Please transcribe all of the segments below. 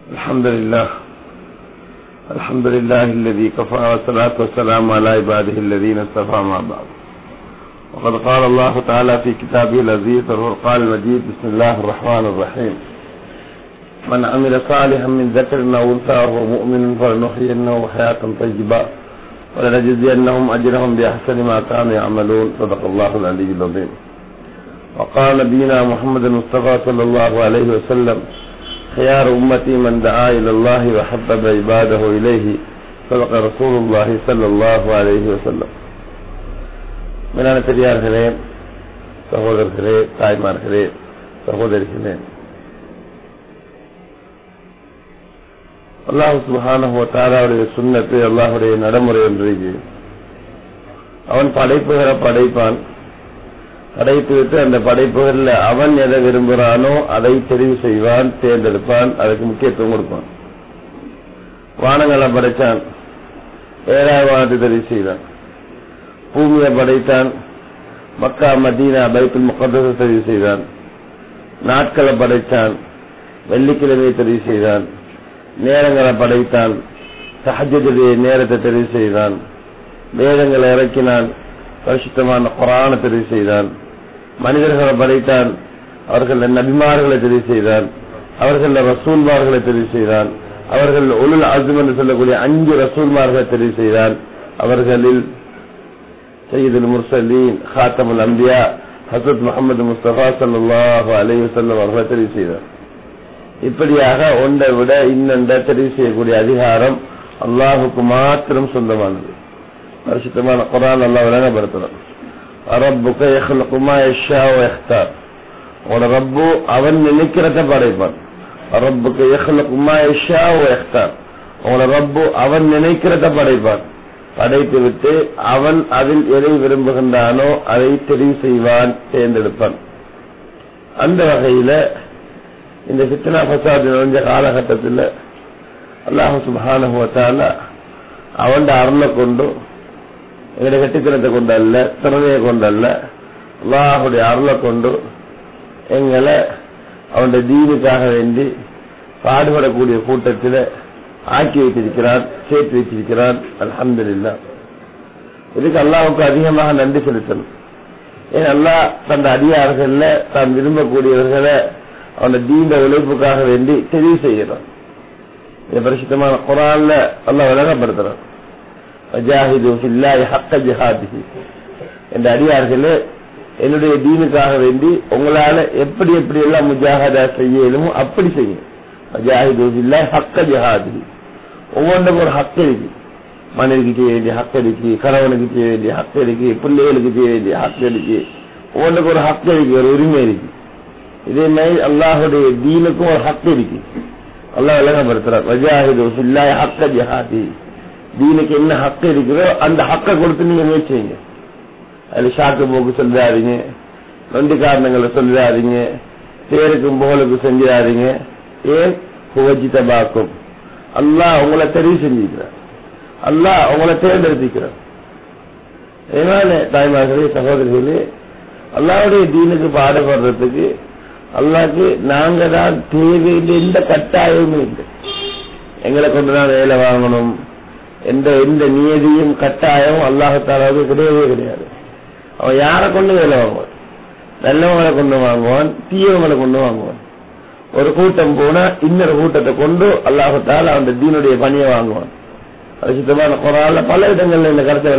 الحمد لله الحمد لله الذي كفى والصلاة والسلام على عباده الذين اصطفى ما بعد وقد قال الله تعالى في كتابه العزيز والفرقان المجيد بسم الله الرحمن الرحيم من عمل صالحا من ذكر او انثى وهو مؤمن فلنحيينه حياة طيبة ولنجزينهم اجرهم باحسن ما كانوا يعملون صدق الله العلي العظيم وقال نبينا محمد المصطفى صلى الله عليه وسلم خيار أمتي من دعا إلى الله وحبب عباده إليه صدق رسول الله صلى الله عليه وسلم மேலான பெரியார்களே சகோதரர்களே தாய்மார்களே சகோதரிகளே அல்லாஹு சுபானுடைய சுண்ணத்து அல்லாஹுடைய நடைமுறை ஒன்று அவன் படைப்புகளை படைப்பான் படைத்து விட்டு அந்த படைப்புகள்ல அவன் எதை விரும்புகிறானோ அதை தெரிவு செய்வான் தேர்ந்தெடுப்பான் அதுக்கு முக்கியத்துவம் கொடுப்பான் வானங்களை படைத்தான் ஏழாவது வானத்தை தெரிவு செய்தான் பூமியை படைத்தான் மக்கா மதீனா பைத்துல் முகத்தத்தை தெரிவு செய்தான் நாட்களை படைத்தான் வெள்ளிக்கிழமையை தெரிவு செய்தான் நேரங்களை படைத்தான் சஹஜதுடைய நேரத்தை தெரிவு செய்தான் வேதங்களை இறக்கினான் பரிசுத்தமான குரான தெரிவு செய்தான் மனிதர்களை படைத்தான் அவர்கள் நபிமார்களை தெரிவு செய்தான் அவர்கள் ரசூல்மார்களை தெரிவு செய்தான் அவர்கள் ஒழுல் அசும் என்று சொல்லக்கூடிய அஞ்சு ரசூல்மார்களை தெரிவு செய்தான் அவர்களில் சையீதுல் முர்சலீன் ஹாத்தமுல் அம்பியா ஹசரத் முகமது முஸ்தபா சல்லாஹு அலைஹி வசல்லம் அவர்களை தெரிவு செய்தார் இப்படியாக ஒன்றை விட இன்னொன்றை தெரிவு செய்யக்கூடிய அதிகாரம் அல்லாஹுக்கு மாத்திரம் சொந்தமானது பரிசுத்தமான குரான் அல்லா விளங்கப்படுத்தணும் ரப்புக்கு யஹ்லுகுமா யஷா யஹ்தார் உங்களோட ரப்பு அவன் நினைக்கிறத படைப்பான் ரப்புக்கு யஹ்லுகுமா யஷா யஹ்தார் உங்களோட ரப்பு அவன் நினைக்கிறத படைப்பான் படைத்து விட்டு அவன் அதில் எதை விரும்புகின்றானோ அதை தெரிவு செய்வான் தேர்ந்தெடுப்பான் அந்த வகையில இந்த சித்தனா பசாத் நுழைஞ்ச காலகட்டத்தில் அல்லாஹு சுபானுவத்தால அவன் அருளை கொண்டு எங்களுடைய கட்டித்தனத்தை கொண்டு அல்ல திறமையை கொண்டு அல்ல அல்லாஹுடைய அருளை கொண்டு எங்களை அவனுடைய தீனுக்காக வேண்டி பாடுபடக்கூடிய கூட்டத்தில் ஆக்கி வைத்திருக்கிறான் சேர்த்து வைத்திருக்கிறான் அலமது இல்லா இதுக்கு அல்லாவுக்கு அதிகமாக நன்றி செலுத்தணும் ஏன் அல்லா தந்த அடியார்கள்ல தான் விரும்பக்கூடியவர்களை அவனோட தீண்ட உழைப்புக்காக வேண்டி தெரிவு செய்கிறான் இந்த பரிசுத்தமான குரான்ல அல்லா விளங்கப்படுத்துறான் என்ற அடியார்களே என்னுடைய தீனுக்காக வேண்டி உங்களால எப்படி எப்படி எல்லாம் முஜாகதா செய்யலுமோ அப்படி செய்யும் மஜாஹிதுல்லா ஹக்க ஜஹாதி ஒவ்வொன்றுக்கும் ஒரு ஹக்க இருக்கு மனைவிக்கு செய்ய வேண்டிய ஹக்க இருக்கு கணவனுக்கு செய்ய வேண்டிய ஹக்க இருக்கு பிள்ளைகளுக்கு செய்ய வேண்டிய ஹக்க இருக்கு ஒவ்வொன்றுக்கு ஒரு ஹக்க இருக்கு ஒரு உரிமை இருக்கு இதே மாதிரி அல்லாஹுடைய தீனுக்கும் ஒரு ஹக்க இருக்கு அல்லாஹ் விளங்கப்படுத்துறார் மஜாஹிது ஹக்க ஜஹாதி தீனுக்கு என்ன ஹக்கு இருக்குதோ அந்த ஹக்கை கொடுத்து நீங்க முயற்சி செய்யுங்க அது ஷாக்கு போக்கு சொல்லிடாதீங்க நொண்டி காரணங்களை சொல்லிடாதீங்க பேருக்கும் புகழுக்கு செஞ்சிடாதீங்க ஏன் புகஜித பாக்கும் அல்லாஹ் உங்களை தெரிவு செஞ்சுக்கிறார் அல்லாஹ் உங்களை தேர்ந்தெடுத்திக்கிறார் அதனால தாய்மார்களே சகோதரிகளே அல்லாவுடைய தீனுக்கு பாடுபடுறதுக்கு அல்லாக்கு நாங்க தான் தேவையில்லை எந்த கட்டாயமும் இல்லை எங்களை கொண்டுதான் வேலை வாங்கணும் எந்த எந்த நியதியும் கட்டாயம் அல்லாஹாலாவுக்கு கிடையவே கிடையாது அவன் யாரை கொண்டு வேலை வாங்குவான் நல்லவங்களை கொண்டு வாங்குவான் தீயவங்களை கொண்டு வாங்குவான் ஒரு கூட்டம் போனா இன்னொரு கூட்டத்தை கொண்டு அல்லாஹால அவன் தீனுடைய பணியை வாங்குவான் பரிசுத்தமான குரால பல இடங்கள்ல இந்த கருத்தை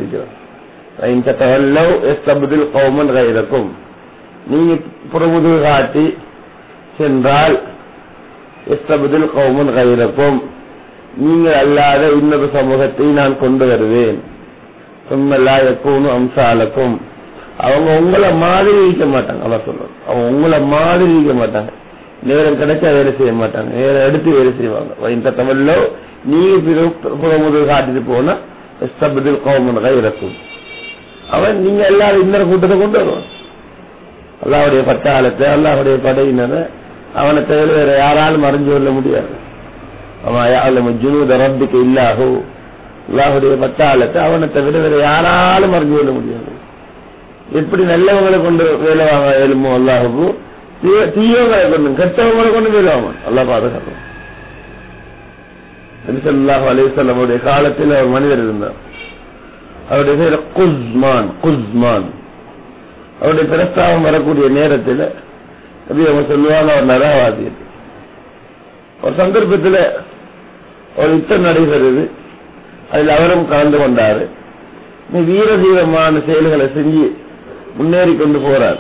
விளங்கப்படுத்திக்கிறோம் கௌமன் கைரக்கும் நீங்க புறமுது காட்டி சென்றால் எஸ்தபுதில் கௌமன் கைரக்கும் நீங்கள் அல்லாத இன்னொரு சமூகத்தை நான் கொண்டு வருவேன் சும்மல்லா எப்பவும் அம்சாலக்கும் அவங்க உங்களை மாதிரி இருக்க மாட்டாங்க அதான் சொல்லணும் அவங்க உங்களை மாதிரி இருக்க மாட்டாங்க நேரம் கிடைச்சா வேலை செய்ய மாட்டாங்க நேரம் எடுத்து வேலை செய்வாங்க இந்த தமிழ்ல நீங்க புறமுதல் காட்டிட்டு போனா எஸ்தபதில் கோமன் கைரக்கும் அவன் நீங்க எல்லாரும் இன்னொரு கூட்டத்தை கொண்டு வருவான் அல்லாவுடைய பட்டாளத்தை அல்லாவுடைய படையினரை அவனை தவிர வேற யாராலும் மறைஞ்சு கொள்ள முடியாது ரப்பிக்கு இல்லாஹோ அல்லாஹுடைய பட்டாளத்தை அவனை தவிர வேற யாராலும் மறைஞ்சு கொள்ள முடியாது எப்படி நல்லவங்களை கொண்டு வேலை வாங்க எழுமோ அல்லாஹுக்கும் தீயவங்களை கொண்டு கெட்டவங்களை கொண்டு வேலை வாங்க அல்லா பாதுகாக்கும் நபிசல்லாஹு அலிசல்லம் அவருடைய காலத்தில் ஒரு மனிதர் இருந்தார் அவருடைய பேர் குஸ்மான் குஸ்மான் அவருடைய பிரஸ்தாபம் வரக்கூடிய நேரத்தில் நபி அவங்க சொல்லுவாங்க அவர் நரகவாதி ஒரு சந்தர்ப்பத்தில் ஒரு யுத்தம் நடைபெறுது அதில் அவரும் கலந்து கொண்டாரு நீ வீர தீரமான செயல்களை செஞ்சு முன்னேறி கொண்டு போறாரு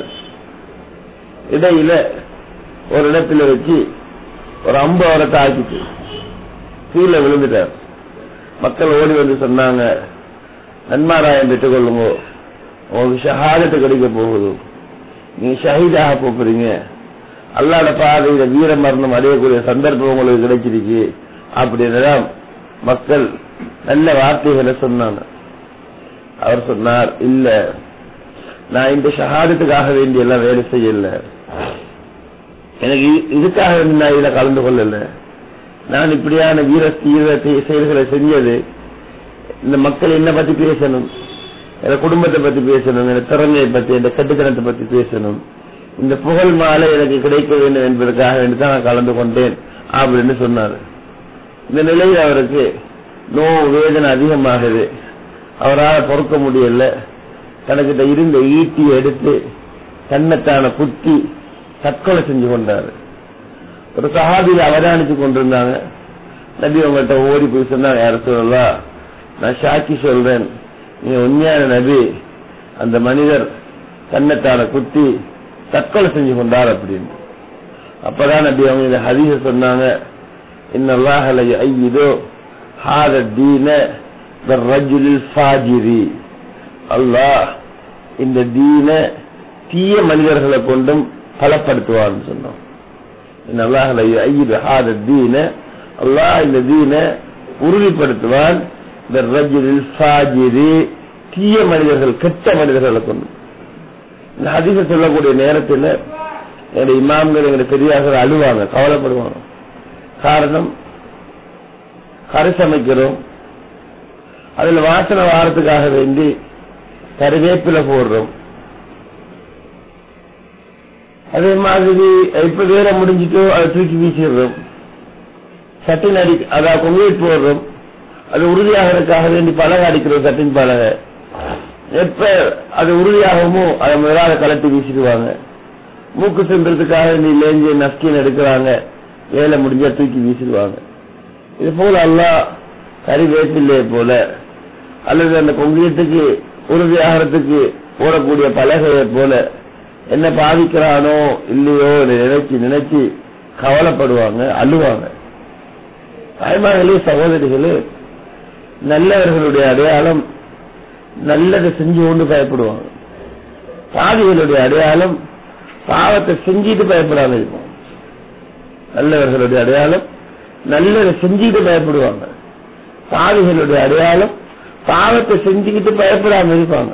இடையில ஒரு இடத்துல வச்சு ஒரு அம்பு அவரை தாக்கிட்டு கீழே விழுந்துட்டார் மக்கள் ஓடி வந்து சொன்னாங்க நன்மாராயம் பெற்றுக் கொள்ளுங்க உங்களுக்கு ஷஹாதத்து கிடைக்க போகுது நீங்க ஷஹீதாக போறீங்க அல்லாட பாதையில வீர மரணம் அடையக்கூடிய சந்தர்ப்பம் உங்களுக்கு கிடைச்சிருக்கு அப்படின்னுதான் மக்கள் நல்ல வார்த்தைகளை சொன்னாங்க அவர் சொன்னார் இல்ல நான் இந்த ஷஹாதத்துக்காக வேண்டி எல்லாம் வேலை செய்யல எனக்கு இதுக்காக வேண்டி நான் இதுல கலந்து கொள்ளல நான் இப்படியான வீர தீவிர செயல்களை செஞ்சது இந்த மக்கள் என்ன பத்தி பேசணும் என் குடும்பத்தை பத்தி பேசணும் என் திறமையை பத்தி என் கட்டுத்தனத்தை பத்தி பேசணும் இந்த புகழ் மாலை எனக்கு கிடைக்க வேண்டும் என்பதற்காக வேண்டி தான் நான் கலந்து கொண்டேன் அப்படின்னு சொன்னார் இந்த நிலையில் அவருக்கு நோவு வேதனை அதிகமாகுது அவரால் பொறுக்க முடியல தனக்கிட்ட இருந்த ஈட்டி எடுத்து தன்னைத்தான குத்தி தற்கொலை செஞ்சு கொண்டாரு ஒரு சஹாபியில் அவதானிச்சு கொண்டிருந்தாங்க நபி உங்கள்கிட்ட ஓடி போய் சொன்னாங்க யார சொல்லலாம் நான் சாக்கி சொல்றேன் நீங்க உண்மையான நபி அந்த மனிதர் தன்னைத்தான குத்தி தற்கொலை செஞ்சு கொண்டார் அப்படின்னு அப்பதான் நபி அவங்க இந்த ஹதீஸ சொன்னாங்க இன்னல்லாஹ் ஐயதோ ஹாத தீன ரஜுலில் ஃபாஜிரி அல்லாஹ் இந்த தீன தீய மனிதர்களை கொண்டும் பலப்படுத்துவான்னு சொன்னோம் இன்னல்லாஹ் ஐயது ஹாத தீன அல்லாஹ் இந்த தீன உறுதிப்படுத்துவான் இந்த ரஜுலில் ஃபாஜிரி தீய மனிதர்கள் கெட்ட மனிதர்களை கொண்டு இந்த ஹதீஸ சொல்லக்கூடிய நேரத்தில் என்னுடைய இமாம்கள் எங்களுடைய பெரியார்கள் அழுவாங்க கவலைப்படுவாங்க காரணம் கரை சமைக்கிறோம் அதுல வாசனை வாரத்துக்காக வேண்டி கருவேப்பில போடுறோம் அதே மாதிரி இப்ப வேலை முடிஞ்சிட்டோ அதை தூக்கி வீசிடுறோம் சட்டின் அடி அதான் கொங்குவேட் போடுறோம் அது உறுதியாகிறதுக்காக வேண்டி பலகை அடிக்கிறோம் சட்டின் பலகை எப்ப அது உறுதியாகமோ அதை முதலாக கலட்டி வீசிடுவாங்க மூக்கு சென்றதுக்காக நீ லேஞ்சு நஸ்கின் எடுக்கிறாங்க வேலை முடிஞ்சா தூக்கி வீசிடுவாங்க இது போல அல்லா கறி வேப்பில்லையே போல அல்லது அந்த கொங்கியத்துக்கு உறுதியாகிறதுக்கு போடக்கூடிய பலகையை போல என்ன பாதிக்கிறானோ இல்லையோ நினைச்சு நினைச்சு கவலைப்படுவாங்க அழுவாங்க தாய்மார்களே சகோதரிகளே நல்லவர்களுடைய அடையாளம் நல்லதை செஞ்சு கொண்டு பயப்படுவாங்க பாதிகளுடைய அடையாளம் பாவத்தை செஞ்சுட்டு பயப்படாம இருக்கும் நல்லவர்களுடைய அடையாளம் நல்லதை செஞ்சுட்டு பயப்படுவாங்க பாவிகளுடைய அடையாளம் பாவத்தை செஞ்சுக்கிட்டு பயப்படாம இருப்பாங்க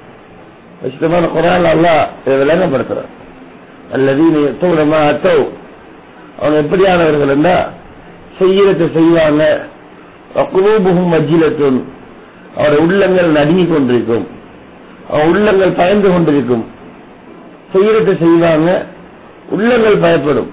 விசிதமான குரான் அல்லா இதை விளங்கப்படுத்துறான் அல்லது தூரமா அத்தோ அவங்க எப்படியானவர்கள் என்றா செய்யறதை செய்வாங்க குலூபுகும் மஜ்ஜிலத்தும் அவருடைய உள்ளங்கள் நடுங்கிக் கொண்டிருக்கும் அவன் உள்ளங்கள் பயந்து கொண்டிருக்கும் செய்யறதை செய்வாங்க உள்ளங்கள் பயப்படும்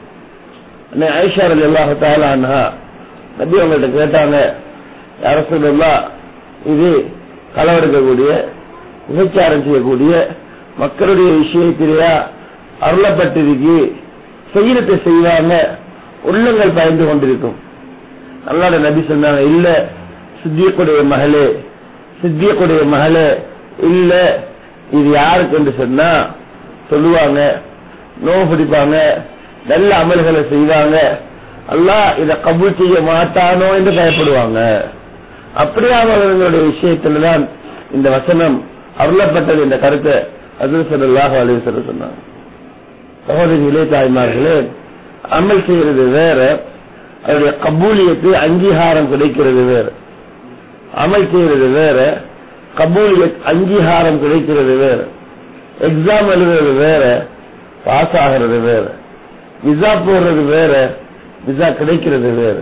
ஐஷா அலி அல்லாஹாலா நபி அவங்கள்ட்ட கேட்டாங்க யார சொல்லா இது களவெடுக்கக்கூடிய விபச்சாரம் செய்யக்கூடிய மக்களுடைய விஷயத்திலேயா அருளப்பட்டிருக்கு செய்யறதை செய்வாங்க உள்ளங்கள் பயந்து கொண்டிருக்கும் அல்லாட நபி சொன்னாங்க இல்ல சித்தியக்குடைய மகளே சித்தியக்குடைய மகளே இல்ல இது யாருக்கு என்று சொன்னா சொல்லுவாங்க நோவு பிடிப்பாங்க நல்ல அமல்களை செய்வாங்க அல்லாஹ் இதை கபூல் செய்ய மாட்டானோ என்று பயப்படுவாங்க அப்படியானவர்களுடைய விஷயத்துலதான் இந்த வசனம் அருளப்பட்டது இந்த கருத்தை அது சொல்லாஹ் அலிவசர சொன்னாங்க சகோதரிகளே தாய்மார்களே அமல் செய்யறது வேற அதனுடைய கபூலியத்து அங்கீகாரம் கிடைக்கிறது வேற அமல் செய்யறது வேற கபூலியத் அங்கீகாரம் கிடைக்கிறது வேற எக்ஸாம் எழுதுறது வேற பாஸ் ஆகிறது வேற விசா போடுறது வேற விசா கிடைக்கிறது வேற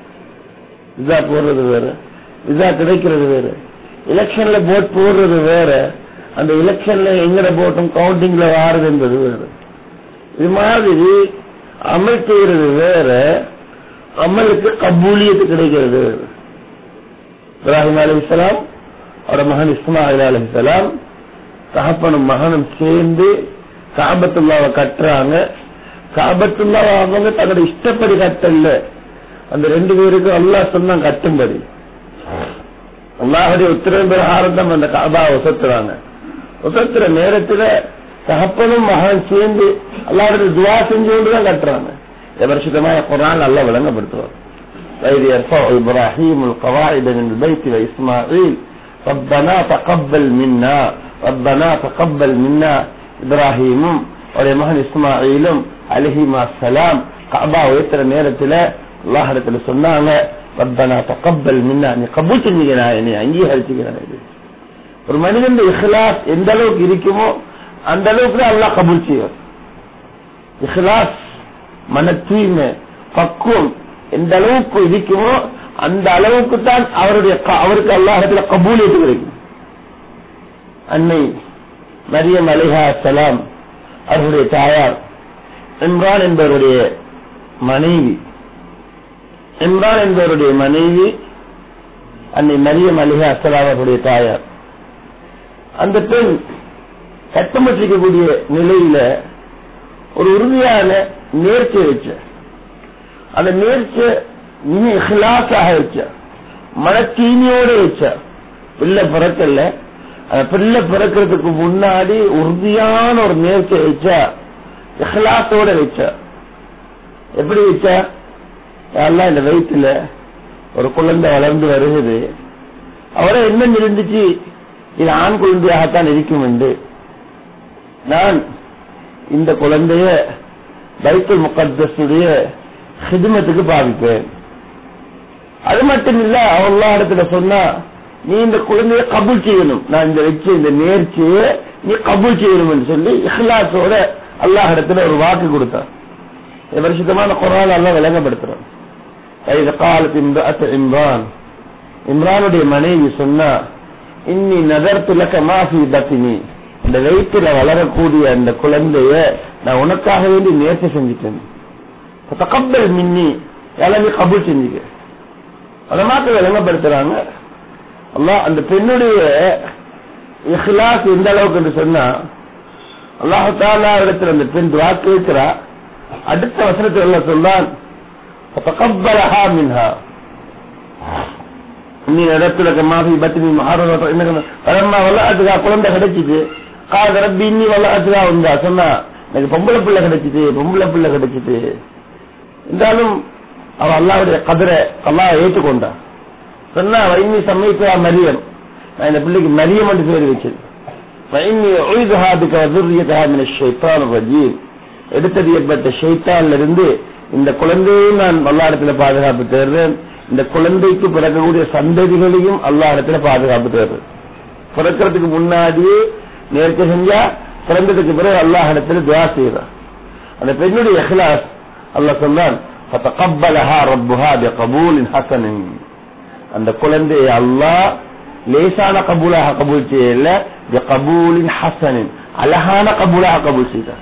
விசா போடுறது வேற விசா கிடைக்கிறது வேற எலெக்ஷன்ல போட் போடுறது வேற அந்த எலெக்ஷன்ல எங்கட போட்டும் கவுண்டிங்ல வாருது என்பது வேற இது மாதிரி அமல் செய்யறது வேற அமலுக்கு கபூலியத்து கிடைக்கிறது வேற இப்ராஹிம் அலிஸ்லாம் அவரோட மகன் இஸ்மாயில் அலிஸ்லாம் தகப்பனும் மகனும் சேர்ந்து காபத்துல்லாவை கட்டுறாங்க காபத்துல்லாவை அவங்க தன்னோட இஷ்டப்படி கட்டல அந்த ரெண்டு பேருக்கும் அல்லாஹ் சொன்னா கட்டும்படி அல்லாஹுடைய உத்தரவு பிரகாரம் தான் அந்த காபா உசத்துறாங்க உசத்துற நேரத்துல தகப்பனும் மகன் சேர்ந்து அல்லாஹுடைய துவா செஞ்சு கொண்டுதான் கட்டுறாங்க இந்த வருஷத்தமாக குரான் நல்லா விளங்கப்படுத்துவார் وإذ يرفع إبراهيم القواعد من البيت وإسماعيل ربنا تقبل منا ربنا تقبل منا இப்ராஹிமும் அவருடைய மகன் இஸ்மாயிலும் அலிஹிமா சலாம் கபா உயர்த்துற நேரத்துல அல்லாஹ் இடத்துல சொன்னாங்க ரப்பனா தகப்பல் மின்னா நீ கபூல் செஞ்சீங்க நீ அங்கீகரிச்சுக்கிறேன் ஒரு மனிதன் இஹ்லாஸ் எந்த அளவுக்கு இருக்குமோ அந்த அளவுக்கு தான் அல்லாஹ் கபூல் செய்வார் இஹ்லாஸ் மன தூய்மை பக்குவம் எந்த அளவுக்கு இருக்குமோ அந்த அளவுக்கு தான் அவருடைய அவருக்கு அல்லாஹத்துல கபூலியத்து கிடைக்கும் அன்னை மரியம் அலிஹா சலாம் அவருடைய தாயார் இம்ரான் என்பவருடைய மனைவி இம்ரான் என்பவருடைய மனைவி அன்னை மரியம் அலிஹா சலாம் அவருடைய தாயார் அந்த பெண் கட்டமற்றிக்கக்கூடிய நிலையில ஒரு உறுதியான நேர்ச்சி வச்ச அந்த நேர்ச்சியை மிக இஹ்லாஸாக வச்ச மன தூய்மையோட வச்ச பிள்ளை பிறக்கல அந்த பிள்ளை பிறக்கிறதுக்கு முன்னாடி உறுதியான ஒரு நேர்ச்சியை வச்சா இஹ்லாஸோட வச்சா எப்படி வச்சா எல்லாம் இந்த வயிற்றுல ஒரு குழந்தை வளர்ந்து வருகிறது அவரை என்ன இருந்துச்சு இது ஆண் குழந்தையாகத்தான் இருக்கும் என்று நான் இந்த குழந்தைய பைத்துல் முகத்தசுடைய ஹிதுமத்துக்கு பாவிப்பேன் அது மட்டும் இல்ல அவல்லா இடத்துல சொன்னா நீ இந்த குழந்தைய கபூல் செய்யணும் நான் இந்த வச்ச இந்த நேர்ச்சியை நீ கபூல் செய்யணும் என்று சொல்லி இஹ்லாஸோட அல்லாஹ் இடத்துல ஒரு வாக்கு கொடுத்தான் வருஷத்தமான குரான் எல்லாம் விளங்கப்படுத்துறோம் இது காலத்து இம்ராத் இம்ரான் இம்ரானுடைய மனைவி சொன்னா இன்னி நகர்த்துலக்க மாஃபி பத்தினி இந்த வயிற்றுல வளரக்கூடிய அந்த குழந்தைய நான் உனக்காக வேண்டி நேர்ச்சி செஞ்சுட்டேன் தகப்பல் மின்னி எல்லாமே கபூல் செஞ்சுக்க அதை மாத்த விளங்கப்படுத்துறாங்க அல்லா அந்த பெண்ணுடைய இஹ்லாஸ் எந்த அளவுக்கு என்று சொன்னா அல்லாஹாலா இடத்துல அந்த பெண் துவா கேட்கிறா அடுத்த வசனத்தில் எல்லாம் சொன்னான் தகப்பலஹா மின்ஹா நீ இடத்துல மாஃபி பத்தினி மகாரமா வல்லாட்டுக்கா குழந்தை கிடைச்சிச்சு கால ரப்பி இன்னி வல்லாட்டுக்கா வந்தா சொன்னா எனக்கு பொம்பளை பிள்ளை கிடைச்சிட்டு பொம்பளை பிள்ளை கிடைச்சிட்டு இருந்தாலும் அவ அல்லாவுடைய கதிரை அல்லாஹ் ஏற்றுக்கொண்டா சொன்னா வைமி சமைத்தா மரியம் நான் இந்த பிள்ளைக்கு மரியம் என்று பேர் வச்சது வைமி ஒய்துஹாதுக்கு வதுரியதா மின ஷைத்தான் ரஜீம் எடுத்தறியப்பட்ட ஷைத்தான்ல இருந்து இந்த குழந்தையும் நான் அல்லாடத்துல பாதுகாப்பு தேர்றேன் இந்த குழந்தைக்கு பிறக்கக்கூடிய சந்ததிகளையும் அல்லா இடத்துல பாதுகாப்பு தேர்றேன் பிறக்கிறதுக்கு முன்னாடியே நேர்ச்சி செஞ்சா பிறந்ததுக்கு பிறகு அல்லாஹ் இடத்துல துவா செய்யறான் அந்த பெண்ணுடைய இஹ்லாஸ் அல்லாஹ் சொன்னான் فتقبلها ربها بقبول حسن அந்த குழந்தையை அல்லாஹ் லேசான கபூலாக கபூல் செய்யல கபூலின் ஹசனின் அழகான கபூலாக கபூல் செய்தார்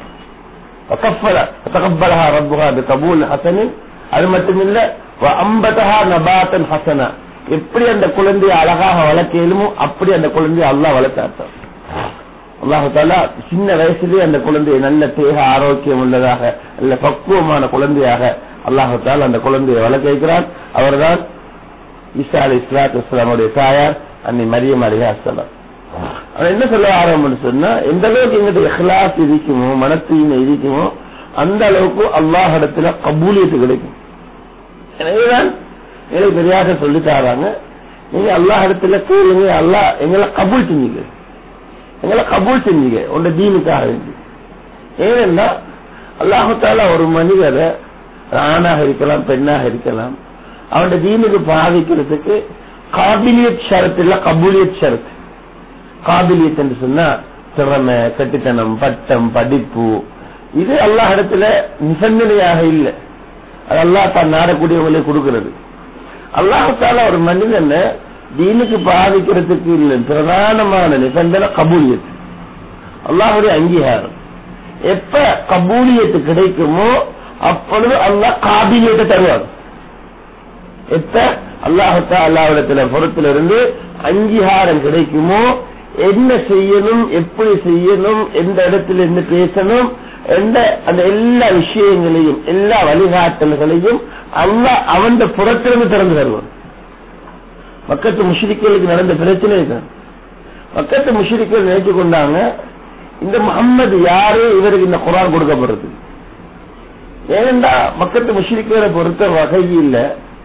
تقبلها ربها بقبول حسن அது மட்டுமில்ல அம்பதஹா நபாத்தன் ஹசனா எப்படி அந்த குழந்தையை அழகாக வளர்க்கலுமோ அப்படி அந்த குழந்தையை அல்லாஹ் வளர்த்தார் அல்லாஹு தாலா சின்ன வயசுலயே அந்த குழந்தையை நல்ல தேக ஆரோக்கியம் உள்ளதாக நல்ல பக்குவமான குழந்தையாக அல்லாஹு தாலா அந்த குழந்தையை வளர்க்க வைக்கிறான் அவர்தான் ஈசா அலி இஸ்லாத் இஸ்லாமுடைய தாயார் அன்னை மரியம் அலிஹா அஸ்லாம் அவன் என்ன சொல்ல ஆரம்பம்னு சொன்னா எந்த அளவுக்கு எங்கிட்ட இஹ்லாஸ் இருக்குமோ மன தூய்மை இருக்குமோ அந்த அளவுக்கு அல்லாஹ் இடத்துல கபூலியத்து கிடைக்கும் எனவேதான் எங்களை பெரியாக சொல்லி தாராங்க நீங்க அல்லாஹ் இடத்துல கேளுங்க அல்லாஹ் எங்களை கபூல் செஞ்சீங்க எங்களை கபூல் செஞ்சீங்க உங்க தீனுக்காக வேண்டி ஏனென்னா அல்லாஹால ஒரு மனிதரை ஆணாக இருக்கலாம் பெண்ணாக இருக்கலாம் அவனோட தீனுக்கு பாதிக்கிறதுக்கு காபிலியத் ஷரத் இல்ல கபூலியத் ஷரத் காபிலியத் என்று சொன்னா திறமை கட்டித்தனம் பட்டம் படிப்பு இது அல்லாஹ் இடத்துல நிபந்தனையாக இல்லை அது அல்லாஹ் தான் நாடக்கூடியவங்களே கொடுக்கிறது அல்லாஹால ஒரு மனிதன் தீனுக்கு பாதிக்கிறதுக்கு இல்லை பிரதானமான நிபந்தனை கபூலியத் அல்லாஹுடைய அங்கீகாரம் எப்ப கபூலியத்து கிடைக்குமோ அப்பொழுது அல்லாஹ் காபிலியத்தை தருவார் எப்ப அல்லாஹத்தா அல்லாவிடத்துல பொறுத்திலிருந்து அங்கீகாரம் கிடைக்குமோ என்ன செய்யணும் எப்படி செய்யணும் எந்த இடத்துல இருந்து பேசணும் எந்த அந்த எல்லா விஷயங்களையும் எல்லா வழிகாட்டல்களையும் அல்லாஹ் அவன் புறத்திலிருந்து திறந்து தருவான் பக்கத்து முஷ்ரிக்களுக்கு நடந்த பிரச்சனை தான் பக்கத்து முஷ்ரிக்கள் நினைச்சு கொண்டாங்க இந்த முகம்மது யாரு இவருக்கு இந்த குரான் கொடுக்கப்படுறது ஏனென்றா பக்கத்து முஷ்ரிக்களை பொறுத்த வகையில்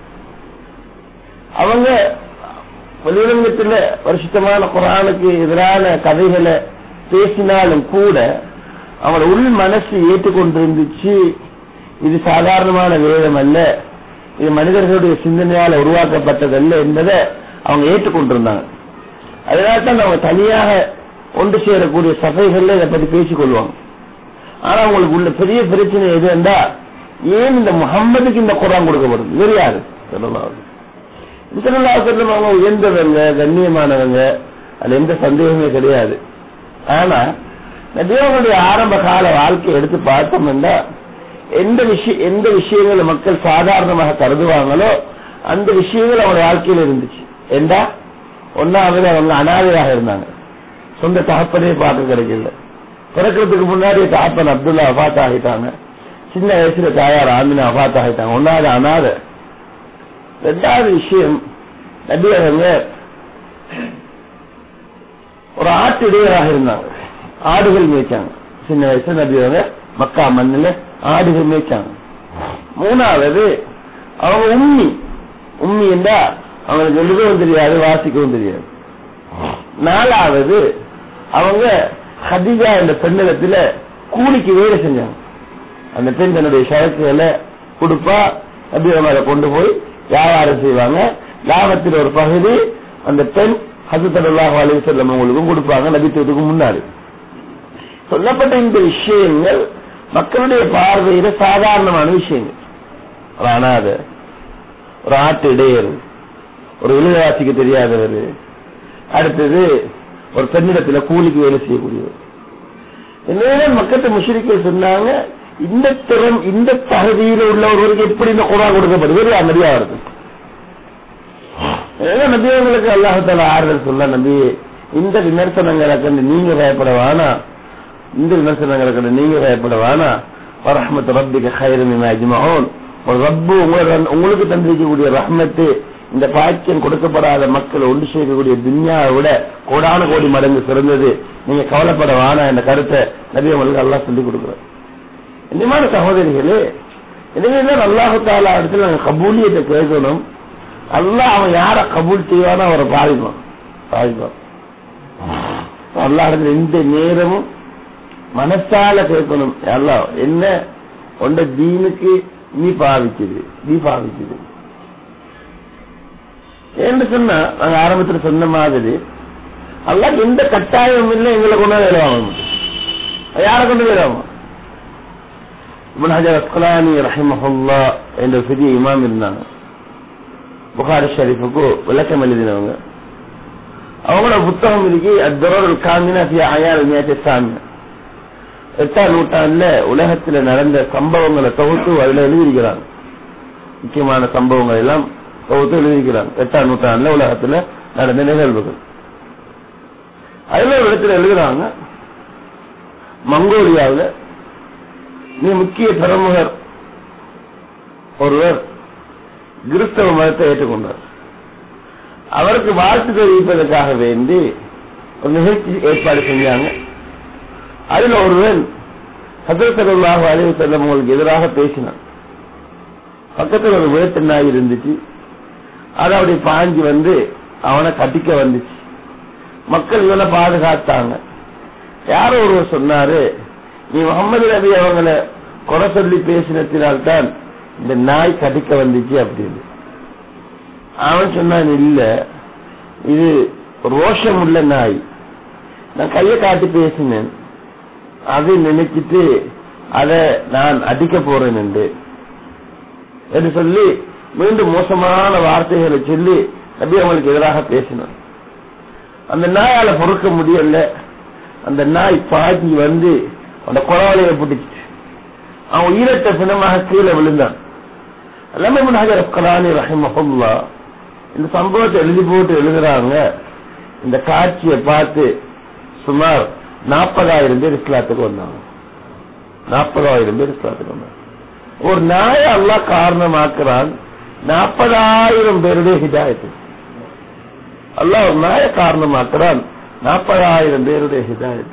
அவங்க வெளிரங்கத்துல வருஷத்தமான குரானுக்கு எதிரான கதைகளை பேசினாலும் கூட அவன் உள் மனசு ஏற்றுக்கொண்டிருந்துச்சு இது சாதாரணமான வேதம் அல்ல இது மனிதர்களுடைய சிந்தனையால உருவாக்கப்பட்டதல்ல என்பதை அவங்க ஏற்றுக்கொண்டிருந்தாங்க அதனால தான் அவங்க தனியாக ஒன்று சேரக்கூடிய சபைகள்ல இதை பத்தி பேசிக் கொள்வாங்க ஆனா அவங்களுக்கு உள்ள பெரிய பிரச்சனை எது என்றா ஏன் இந்த முகம்மதுக்கு இந்த குரான் கொடுக்கப்படுது வேறு யாரு சொல்லலாம் சொல்லம் அவங்க உயர்ந்தவங்க கண்ணியமானவங்க அது எந்த சந்தேகமே கிடையாது ஆனா நபியவங்களுடைய ஆரம்ப கால வாழ்க்கையை எடுத்து பார்த்தோம்னா எந்த விஷயம் எந்த விஷயங்களை மக்கள் சாதாரணமாக கருதுவாங்களோ அந்த விஷயங்கள் அவங்க வாழ்க்கையில் இருந்துச்சு ஏண்டா ஒன்னாவது அவங்க அனாதையாக இருந்தாங்க சொந்த தகப்பனே பார்க்க கிடைக்கல பிறக்கிறதுக்கு முன்னாடி தகப்பன் அப்துல்லா அபாத் ஆகிட்டாங்க சின்ன வயசுல தாயார் ஆமினா அபாத் ஆகிட்டாங்க ஒன்னாவது அனாதை ரெண்டாவது விஷயம் நபி அவங்க ஒரு ஆட்டு இடையராக இருந்தாங்க ஆடுகள் மேய்ச்சாங்க சின்ன வயசுல நபி அவங்க மக்கா மண்ணில் ஆடுகள் மேய்ச்சாங்க மூணாவது அவங்க உம்மி உம்மி என்றா அவங்களுக்கு எழுதவும் தெரியாது வாசிக்கவும் தெரியாது நாலாவது அவங்க ஹதிஜா என்ற பெண்ணிடத்துல கூலிக்கு வேலை செஞ்சாங்க அந்த பெண் தன்னுடைய சரக்குகளை கொடுப்பா நபி அவங்க அதை கொண்டு போய் வியாபாரம் செய்வாங்க லாபத்தில் ஒரு பகுதி அந்த பெண் ஹசத்தல்லாஹ் அலி செல்லம் அவங்களுக்கும் கொடுப்பாங்க நபித்துவத்துக்கு முன்னாடி சொல்லப்பட்ட இந்த விஷயங்கள் மக்களுடைய பார்வையில சாதாரணமான விஷயங்கள் ஒரு அனாத ஒரு ஆட்டு இடையர் ஒரு விழுதவாசிக்கு தெரியாதவர் அடுத்தது ஒரு பெண்ணிடத்துல கூலிக்கு வேலை செய்யக்கூடியவர் என்ன மக்கள் முஷரிக்கள் சொன்னாங்க இந்த திறம் இந்த தகுதியில் உள்ள ஒருவருக்கு எப்படி இந்த குரா கொடுக்கப்படுவது நபியா வருது நபியவங்களுக்கு அல்லாஹால ஆறுதல் சொல்ல நபி இந்த விமர்சனங்களை கண்டு நீங்க பயப்பட வேணாம் இந்த விமர்சனங்களை கண்டு நீங்க பயப்பட வேணாம் ரஹ்மத் ரப்பிக்கு ஹைரம் அஜ்மஹோன் ஒரு ரப்பு உங்களுக்கு தந்திருக்கக்கூடிய ரஹ்மத்து இந்த பாக்கியம் கொடுக்கப்படாத மக்கள் ஒன்று சேர்க்கக்கூடிய துன்யாவை விட கோடான கோடி மடங்கு சிறந்தது நீங்க கவலைப்பட வேணாம் என்ற கருத்தை நபி உங்களுக்கு எல்லாம் சொல்லிக் கொடுக்குறோம் இனிமான சகோதரிகளே எனவே அல்லாஹு தாலா இடத்துல நாங்க கபூலியத்தை கேட்கணும் அல்லாஹ் அவன் யார கபூல் செய்வானோ அவரை பாதிப்பான் பாதிப்பான் அல்லா இடத்துல எந்த நேரமும் மனசால கேட்கணும் எல்லாம் என்ன உண்ட தீனுக்கு நீ பாவிக்குது நீ பாவிக்குது என்று சொன்னா நாங்க ஆரம்பத்தில் சொன்ன மாதிரி அல்ல எந்த கட்டாயம் இல்லை எங்களை கொண்டு வேலை வாங்கணும் யாரை கொண்டு வேலை வாங்க இவன் ஹஜர் அஸ்கலானி ரஹிமஹுல்லா என்ற பெரிய இமாம் இருந்தாங்க புகாரி ஷரீஃபுக்கு விளக்கம் எழுதினவங்க அவங்களோட புத்தகம் இருக்கு அத்தரோர் காமினா அயால் மேச்ச சாமி எட்டாம் நூற்றாண்டுல உலகத்துல நடந்த சம்பவங்களை தொகுத்து அதுல எழுதியிருக்கிறாங்க முக்கியமான சம்பவங்கள் எல்லாம் தொகுத்து எழுதியிருக்கிறாங்க எட்டாம் நூற்றாண்டுல உலகத்துல நடந்த நிகழ்வுகள் அதுல ஒரு இடத்துல எழுதுறாங்க மங்கோலியாவில் நீ முக்கிய பிரமுகர் ஒருவர் கிறிஸ்தவ மதத்தை ஏற்றுக்கொண்டார் அவருக்கு வாழ்த்து தெரிவிப்பதற்காக வேண்டி ஒரு நிகழ்ச்சி ஏற்பாடு செஞ்சாங்க அதுல ஒருவன் சதரசல்லாக அழிவு செல்லம் உங்களுக்கு எதிராக பேசினான் பக்கத்தில் ஒரு வேட்டு நாய் இருந்துச்சு அது அப்படி பாஞ்சு வந்து அவனை கட்டிக்க வந்துச்சு மக்கள் இவனை பாதுகாத்தாங்க யாரோ ஒருவர் சொன்னாரு நீ முகமது நபி அவங்களை குறை சொல்லி பேசினத்தினால்தான் இந்த நாய் கடிக்க வந்துச்சு அப்படின்னு அவன் சொன்னான் இல்ல இது ரோஷம் உள்ள நாய் நான் கையை காட்டி பேசினேன் அதை நினைச்சிட்டு அத நான் அடிக்க போறேன் என்று என்று சொல்லி மீண்டும் மோசமான வார்த்தைகளை சொல்லி நபி அவங்களுக்கு எதிராக பேசினான் அந்த நாயால பொறுக்க முடியல அந்த நாய் பாஞ்சி வந்து அந்த குறவலையை பிடிச்சிட்டு அவன் உயிரட்ட பிணமாக கீழே விழுந்தான் எல்லாமே ஹஜர் கலானி ரஹிமஹுல்லா இந்த சம்பவத்தை எழுதி போட்டு எழுதுறாங்க இந்த காட்சியை பார்த்து சுமார் நாற்பதாயிரம் பேர் இஸ்லாத்துக்கு வந்தாங்க நாற்பதாயிரம் பேர் இஸ்லாத்துக்கு வந்தாங்க ஒரு நாய அல்லாஹ் காரணமாக்குறான் நாற்பதாயிரம் பேருடைய ஹிதாயத்து அல்லாஹ் ஒரு நாய காரணமாக்குறான் நாற்பதாயிரம் பேருடைய ஹிதாயத்து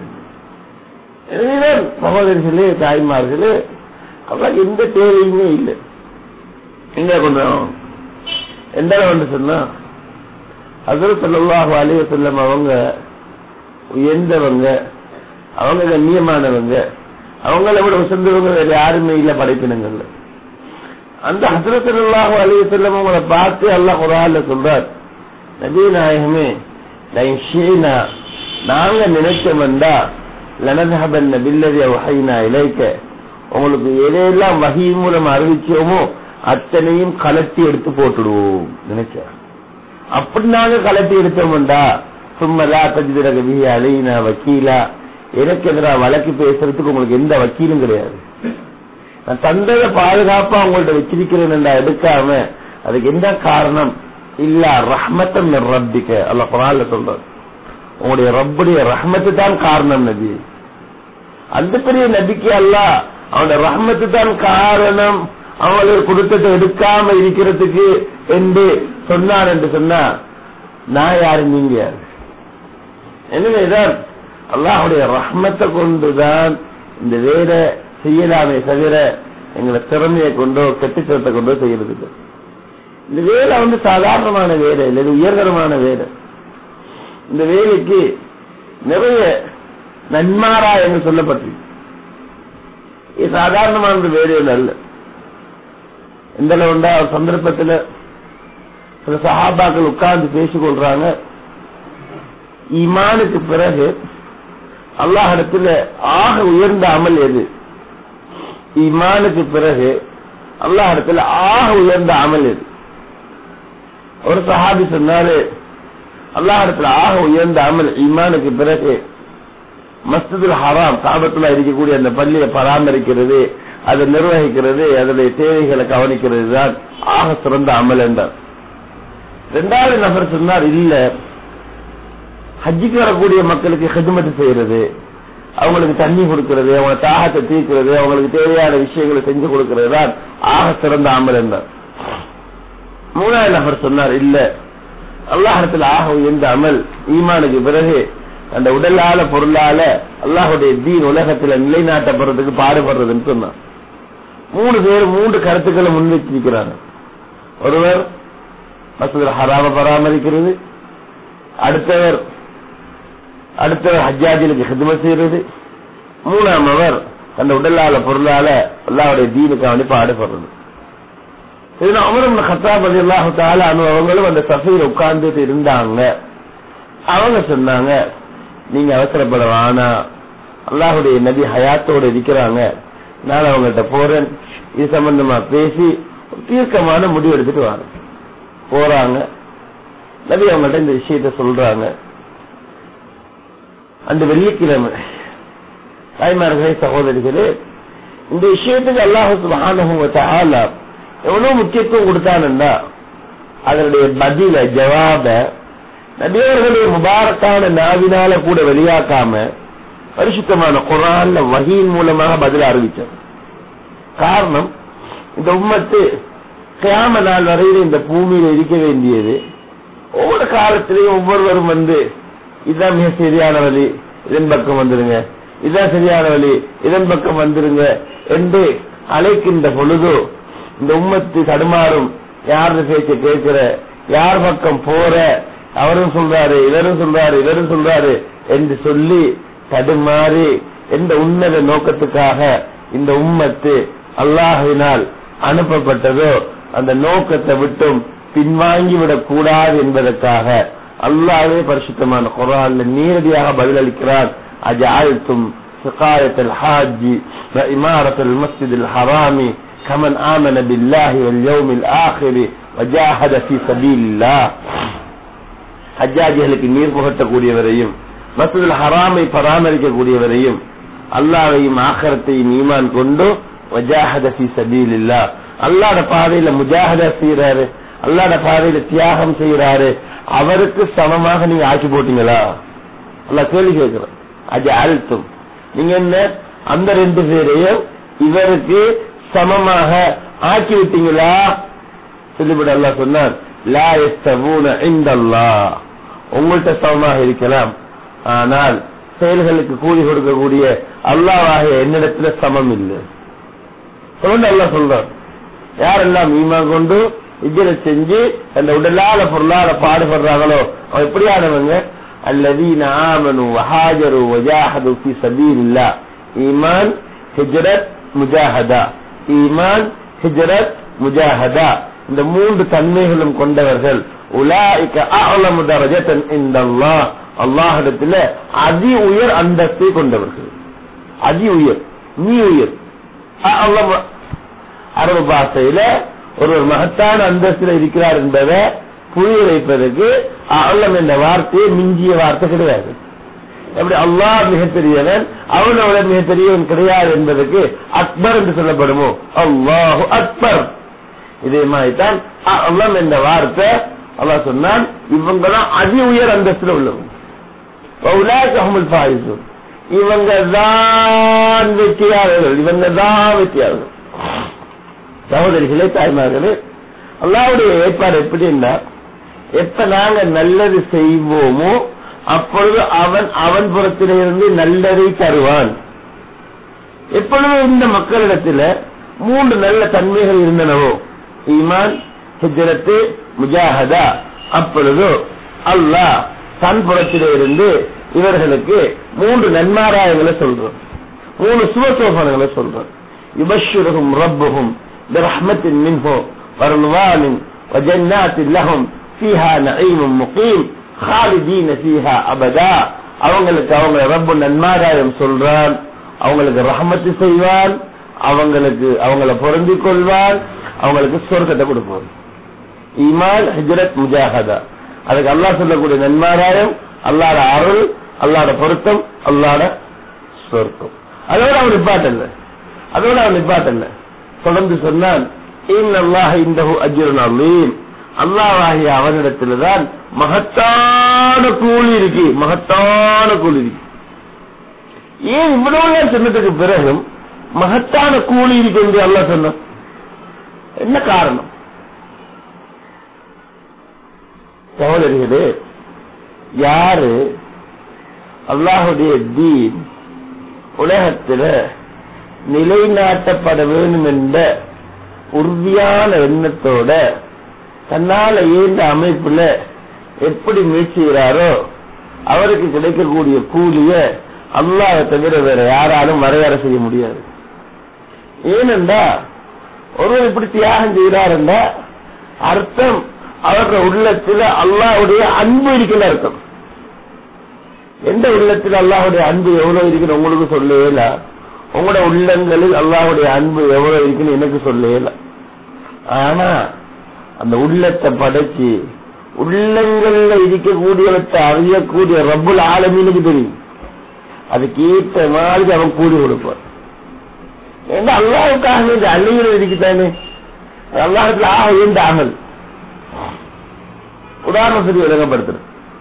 எனவே சகோதரிகளே தாய்மார்களே அல்லாஹ் எந்த தேவையுமே இல்லை எங்க கொஞ்சம் எந்த வந்து சொன்னா ஹசரத் ஸல்லல்லாஹு அலைஹி வஸல்லம் அவங்க உயர்ந்தவங்க அவங்க கண்ணியமானவங்க அவங்கள விட உசந்தவங்க வேற யாருமே இல்ல படைப்பினங்கள்ல அந்த ஹசரத் ஸல்லல்லாஹு அலைஹி வஸல்லம் அவங்கள பார்த்து அல்லாஹ் குர்ஆன்ல சொல்றார் நபி நாயகமே லைன் ஷீனா நாங்க நினைச்சோம்டா லனதஹபன் பில்லதி வஹைனா இலைக்க உங்களுக்கு எதையெல்லாம் வகை மூலம் அறிவிச்சோமோ அத்தனையும் கலட்டி எடுத்து போட்டுடுவோம் நினைச்ச அப்படி நாங்க கலட்டி எடுத்தோம்டா சும்மலா தஜிதரக பிஹி அலைனா வக்கீலா எனக்கு எதிராக வழக்கு பேசுறதுக்கு உங்களுக்கு எந்த வக்கீலும் கிடையாது நான் தந்ததை பாதுகாப்பா உங்கள்ட்ட வச்சிருக்கிறேன் எடுக்காம அதுக்கு என்ன காரணம் இல்ல ரஹ்மத்தம் ரப்பிக்க அல்ல குரான்ல சொல்றாரு உங்களுடைய ரப்புடைய ரஹ்மத்து தான் காரணம் நபி அந்த பெரிய நபிக்கு அல்ல அவனுடைய ரஹ்மத்து தான் காரணம் அவங்களுக்கு கொடுத்ததை எடுக்காம இருக்கிறதுக்கு என்று சொன்னார் என்று சொன்னா நான் யாரு நீங்க யாரு எனவேதான் அல்லாஹுடைய ரஹ்மத்தை கொண்டுதான் இந்த வேலை செய்யலாமே தவிர எங்களை திறமையை கொண்டோ கெட்டுச்சத்தை கொண்டோ செய்யறது இல்லை. இந்த வேலை வந்து சாதாரணமான வேலை இல்லை இது உயர்தரமான வேலை இந்த வேலைக்கு நிறைய நன்மாரா என்று சொல்லப்பட்டிருக்கு இது சாதாரணமான வேலையில் அல்ல இந்த உண்டா ஒரு சந்தர்ப்பத்தில் சில சஹாபாக்கள் உட்கார்ந்து பேசிக் கொள்றாங்க ஈமானுக்கு பிறகு அல்லாஹ் இடத்துல ஆக உயர்ந்த அமல் எது ஈமானுக்கு பிறகு அல்லாஹ் இடத்துல ஆக உயர்ந்த அமல் எது ஒரு சஹாபி சொன்னாரு அல்லாஹ் இடத்துல ஆக உயர்ந்த அமல் ஈமானுக்கு பிறகு மஸ்திதுல் ஹராம் காபத்துல இருக்கக்கூடிய அந்த பள்ளியை பராமரிக்கிறது அதை நிர்வகிக்கிறது அதனுடைய தேவைகளை கவனிக்கிறது தான் ஆக சிறந்த அமல் என்றார் ரெண்டாவது நபர் சொன்னார் இல்ல ஹஜ்ஜிக்கு வரக்கூடிய மக்களுக்கு ஹிதமத்து செய்யறது அவங்களுக்கு தண்ணி கொடுக்கிறது அவங்க தாகத்தை தீர்க்கிறது அவங்களுக்கு தேவையான விஷயங்களை செஞ்சு கொடுக்கிறது தான் ஆக சிறந்த அமல் என்றார் மூணாவது நபர் சொன்னார் இல்ல அல்லாஹத்துல ஆக உயர்ந்த அமல் ஈமானுக்கு பிறகு அந்த உடலால பொருளால அல்லாஹுடைய தீன் உலகத்துல நிலைநாட்டப்படுறதுக்கு பாடுபடுறதுன்னு சொன்னார் மூணு பேர் மூன்று கருத்துக்களை முன்வைச்சிருக்கிறாங்க ஒருவர் மசூல் ஹராம பராமரிக்கிறது அடுத்தவர் அடுத்தவர் ஹஜ்ஜாஜிலுக்கு ஹிதமத் செய்யறது மூணாம் அவர் அந்த உடலால பொருளால அல்லாவுடைய தீனுக்கு அவனி பாடுபடுறது இதுல அமரும் ஹத்தாப் அலி அல்லாஹு தால அவங்களும் அந்த சஃபையில் உட்கார்ந்துட்டு இருந்தாங்க அவங்க சொன்னாங்க நீங்க அவசரப்பட வேணா அல்லாஹுடைய நபி ஹயாத்தோட இருக்கிறாங்க நான் அவங்கள்ட்ட போறேன் இது சம்பந்தமா பேசி ஒரு தீர்க்கமான முடிவு எடுத்துட்டு வரேன் போறாங்க நபி அவங்கள்ட்ட இந்த விஷயத்த சொல்றாங்க அந்த வெள்ளிக்கிழமை தாய்மார்களே சகோதரிகளே இந்த விஷயத்துக்கு அல்லாஹு சுபஹானஹு எவ்வளவு முக்கியத்துவம் கொடுத்தானுன்னா அதனுடைய பதில ஜவாப நபியவர்களுடைய முபாரக்கான நாவினால கூட வெளியாக்காம பரிசுத்தமான குரான்ல வகையின் மூலமாக பதில அறிவிச்சார் காரணம் இந்த உம்மத்து கியாம நாள் வரையில இந்த பூமியில இருக்க வேண்டியது ஒவ்வொரு காலத்திலையும் ஒவ்வொருவரும் வந்து இதுதான் மிக சரியான வழி இதன் பக்கம் வந்துருங்க இதுதான் சரியான வழி இதன் பக்கம் வந்துருங்க என்று அழைக்கின்ற பொழுது இந்த உம்மத்து தடுமாறும் யாரு பேச்ச கேட்கிற யார் பக்கம் போற அவரும் சொல்றாரு இவரும் சொல்றாரு இவரும் சொல்றாரு என்று சொல்லி தடுமாறி எந்த உன்னத நோக்கத்துக்காக இந்த உம்மத்து அல்லாஹினால் அனுப்பப்பட்டதோ அந்த நோக்கத்தை விட்டும் பின்வாங்கி விடக் கூடாது என்பதற்காக அல்லாஹே பரிசுத்தமான குரான்ல நேரடியாக பதிலளிக்கிறார் அஜாழ்த்தும் سقاية الحاج وإمارة المسجد الحرام كمن آمن بالله واليوم الآخر وجاهد في سبيل الله ஹஜ்ஜாஜிகளுக்கு நீர் புகட்டக்கூடியவரையும் மசூதுல் ஹராமை பராமரிக்கக்கூடியவரையும் அல்லாவையும் ஆகரத்தையும் ஈமான் கொண்டு வஜாஹத ஃபி சபீலில்லா அல்லாஹ்ட பாதையில முஜாஹதா செய்யறாரு அல்லாட பாதையில தியாகம் செய்யறாரு அவருக்கு சமமாக நீங்க ஆக்கி போட்டீங்களா அல்ல கேள்வி கேட்கிறோம் அது அழுத்தம் நீங்க என்ன அந்த ரெண்டு பேரையும் இவருக்கு சமமாக ஆக்கி விட்டீங்களா சொல்லிவிட அல்லா சொன்னார் லா எஸ்தபூன இந்தல்லா உங்கள்கிட்ட சமமாக இருக்கலாம் ஆனால் செயல்களுக்கு கூலி கொடுக்கக்கூடிய அல்லாவாகிய என்னிடத்துல சமம் இல்லை சொல்லுங்க அல்லா சொல்றார் யாரெல்லாம் ஈமா கொண்டு இஜரை செஞ்சு அந்த உடலால பொருளால பாடுபடுறாங்களோ அவன் எப்படியானவங்க الذين آمنوا وهاجروا وجاهدوا في سبيل الله إيمان هجرت مجاهدة ஈமான் ஹிஜரத் முஜாஹதா இந்த மூன்று தன்மைகளும் கொண்டவர்கள் உலாய்க்க அஅலமு தரஜத்தன் இந்தல்லாஹ் அல்லாஹ்விடத்துல அதி உயர் அந்தஸ்தை கொண்டவர்கள் அதி உயர் நீ உயர் அஅலமு அரபு பாஷையில ஒரு மகத்தான அந்தஸ்தில் இருக்கிறார் என்பதை புரிய வைப்பதற்கு அல்லம் என்ற வார்த்தையை மிஞ்சிய வார்த்தை கிடையாது எப்படி அல்லாஹ் மிகப்பெரியவன் அவனோட மிகப்பெரியவன் கிடையாது என்பதற்கு அக்பர் என்று சொல்லப்படுமோ அல்லாஹு அக்பர் இதே மாதிரிதான் அல்லம் என்ற வார்த்தை அல்லாஹ் சொன்னான் இவங்க தான் அதி உயர் அந்தஸ்துல உள்ளவங்க பாயிசு இவங்க தான் வெற்றியாளர்கள் இவங்க தான் வெற்றியாளர்கள் சகோதரிகளே தாய்மார்களே அல்லாவுடைய ஏற்பாடு எப்படின்னா எப்ப நாங்க நல்லது செய்வோமோ அப்பொழுது அவன் அவன் புறத்திலிருந்து நல்லதை தருவான் எப்பொழுது இந்த மக்களிடத்துல மூன்று நல்ல தன்மைகள் இருந்தனவோ ஈமான் ஹிஜரத்து முஜாஹதா அப்பொழுது அல்லாஹ் தன் புறத்திலிருந்து இவர்களுக்கு மூன்று நன்மாராயங்களை சொல்றோம் மூணு சுவசோபனங்களை சொல்றோம் யுபஷுரகும் ரப்புகும் برحمة منه ورضوان وجنات لهم فيها نعيم مقيم خالدين فيها أبدا அவங்களுக்கு அவங்க ரப்பு நன்மாராயம் சொல்றான் அவங்களுக்கு ரஹமத்து செய்வான் அவங்களுக்கு அவங்கள பொருந்திக் கொள்வான் அவங்களுக்கு சொர்க்கத்தை கொடுப்பான் ஈமான் ஹிஜரத் முஜாஹதா அதுக்கு அல்லாஹ் சொல்லக்கூடிய நன்மாராயம் அல்லாட அருள் அல்லாட பொருத்தம் அல்லாட சொர்க்கம் அதோட அவன் நிப்பாட்டல்ல அதோட அவன் நிப்பாட்டல்ல தொடர்ந்து சொன்னான் அல்லாஹாகிய அவனிடத்தில்தான் மகத்தான கூலி இருக்கு மகத்தான கூலி இருக்கு ஏன் இவ்வளவு சொன்னதுக்கு பிறகும் மகத்தான கூலி இருக்கு என்று அல்லா சொன்ன என்ன காரணம் சகோதரிகளே யாரு அல்லாஹுடைய தீன் உலகத்துல நிலைநாட்டப்பட வேண்டும் என்ற உறுதியான எண்ணத்தோட தன்னால இயந்த அமைப்புல எப்படி முயற்சிகிறாரோ அவருக்கு கிடைக்கக்கூடிய கூலிய அல்லாஹ் தவிர வேற யாராலும் வரையறை செய்ய முடியாது ஏனென்றா ஒருவர் இப்படி தியாகம் செய்கிறாருன்னா அர்த்தம் அவருடைய உள்ளத்துல அல்லாவுடைய அன்பு இருக்கிற அர்த்தம் எந்த உள்ளத்தில் அல்லாஹுடைய அன்பு எவ்வளவு இருக்குன்னு உங்களுக்கு சொல்லல உங்களோட உள்ளங்களில் அல்லாஹுடைய அன்பு எவ்வளவு இருக்குன்னு எனக்கு சொல்லல ஆனா அந்த உள்ளத்தை படைச்சு உள்ளங்கள்ல இருக்கக்கூடியவற்றை அறியக்கூடிய ரப்புல் ஆலமீனுக்கு தெரியும் அதுக்கு ஏற்ற மாதிரி அவன் கூடி கொடுப்பான் ஏன்னா அல்லாவுக்காக இந்த அள்ளிகள் இருக்குதானே அல்லாஹத்துல ஆக இந்த அமல் உதாரணத்துக்கு விளங்கப்படுத்துறேன்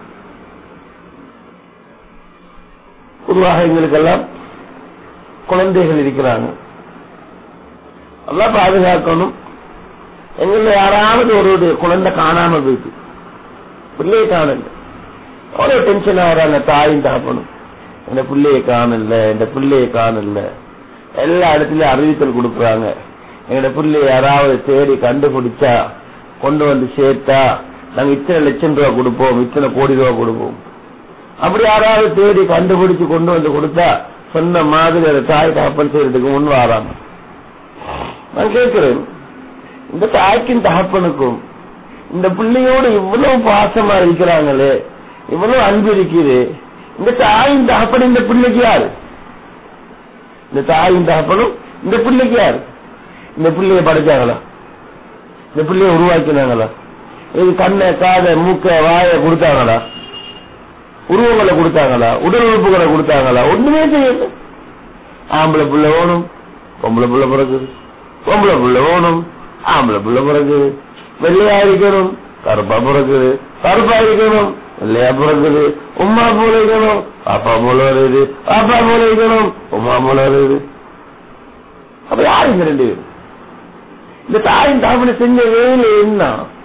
பொதுவாக எங்களுக்கெல்லாம் குழந்தைகள் இருக்கிறாங்க எல்லாம் பாதுகாக்கணும் எங்கள யாராவது ஒரு குழந்தை காணாம போயிட்டு பிள்ளையை காணல அவ்வளவு டென்ஷன் ஆகிறாங்க தாயும் தகப்பனும் இந்த பிள்ளையை காணல இந்த பிள்ளையை காணல எல்லா இடத்துலயும் அறிவித்தல் கொடுக்குறாங்க எங்களோட பிள்ளைய யாராவது தேடி கண்டுபிடிச்சா கொண்டு வந்து சேர்த்தா நாங்க இத்தனை லட்சம் ரூபா கொடுப்போம் இத்தனை கோடி ரூபா கொடுப்போம் அப்படி யாராவது தேடி கண்டுபிடிச்சு கொண்டு வந்து கொடுத்தா சொன்ன மாதிரி அதை தாய் தகப்பன் செய்யறதுக்கு முன் வராங்க நான் கேட்கிறேன் இந்த தாய்க்கும் தகப்பனுக்கும் இந்த பிள்ளையோடு இவ்வளவு பாசமா இருக்கிறாங்களே இவ்வளவு அன்பு இருக்குது இந்த தாயின் தகப்பன் இந்த பிள்ளைக்கு யாரு இந்த தாயின் தகப்பனும் இந்த பிள்ளைக்கு யாரு இந்த பிள்ளைய படைச்சாங்களா இந்த பிள்ளைய உருவாக்கினாங்களா இது கண்ணை காதை மூக்க வாய கொடுத்தாங்களா உருவங்களை கொடுத்தாங்களா உடல் உறுப்புகளை கொடுத்தாங்களா ஒண்ணுமே செய்யல ஆம்பளை புள்ள வேணும் பொம்பளை புள்ள பிறகுது பொம்பளை புள்ள வேணும் ஆம்பளை புள்ள பிறகுது வெள்ளையா இருக்கணும் கருப்பா பிறக்குது கருப்பா இருக்கணும் வெள்ளையா பிறக்குது உமா போல இருக்கணும் பாப்பா போல வருது பாப்பா போல இருக்கணும் உமா போல வருது அப்ப யாரு இந்த ரெண்டு பேரும் இந்த தாயின் தாமனை செஞ்ச வேலை என்ன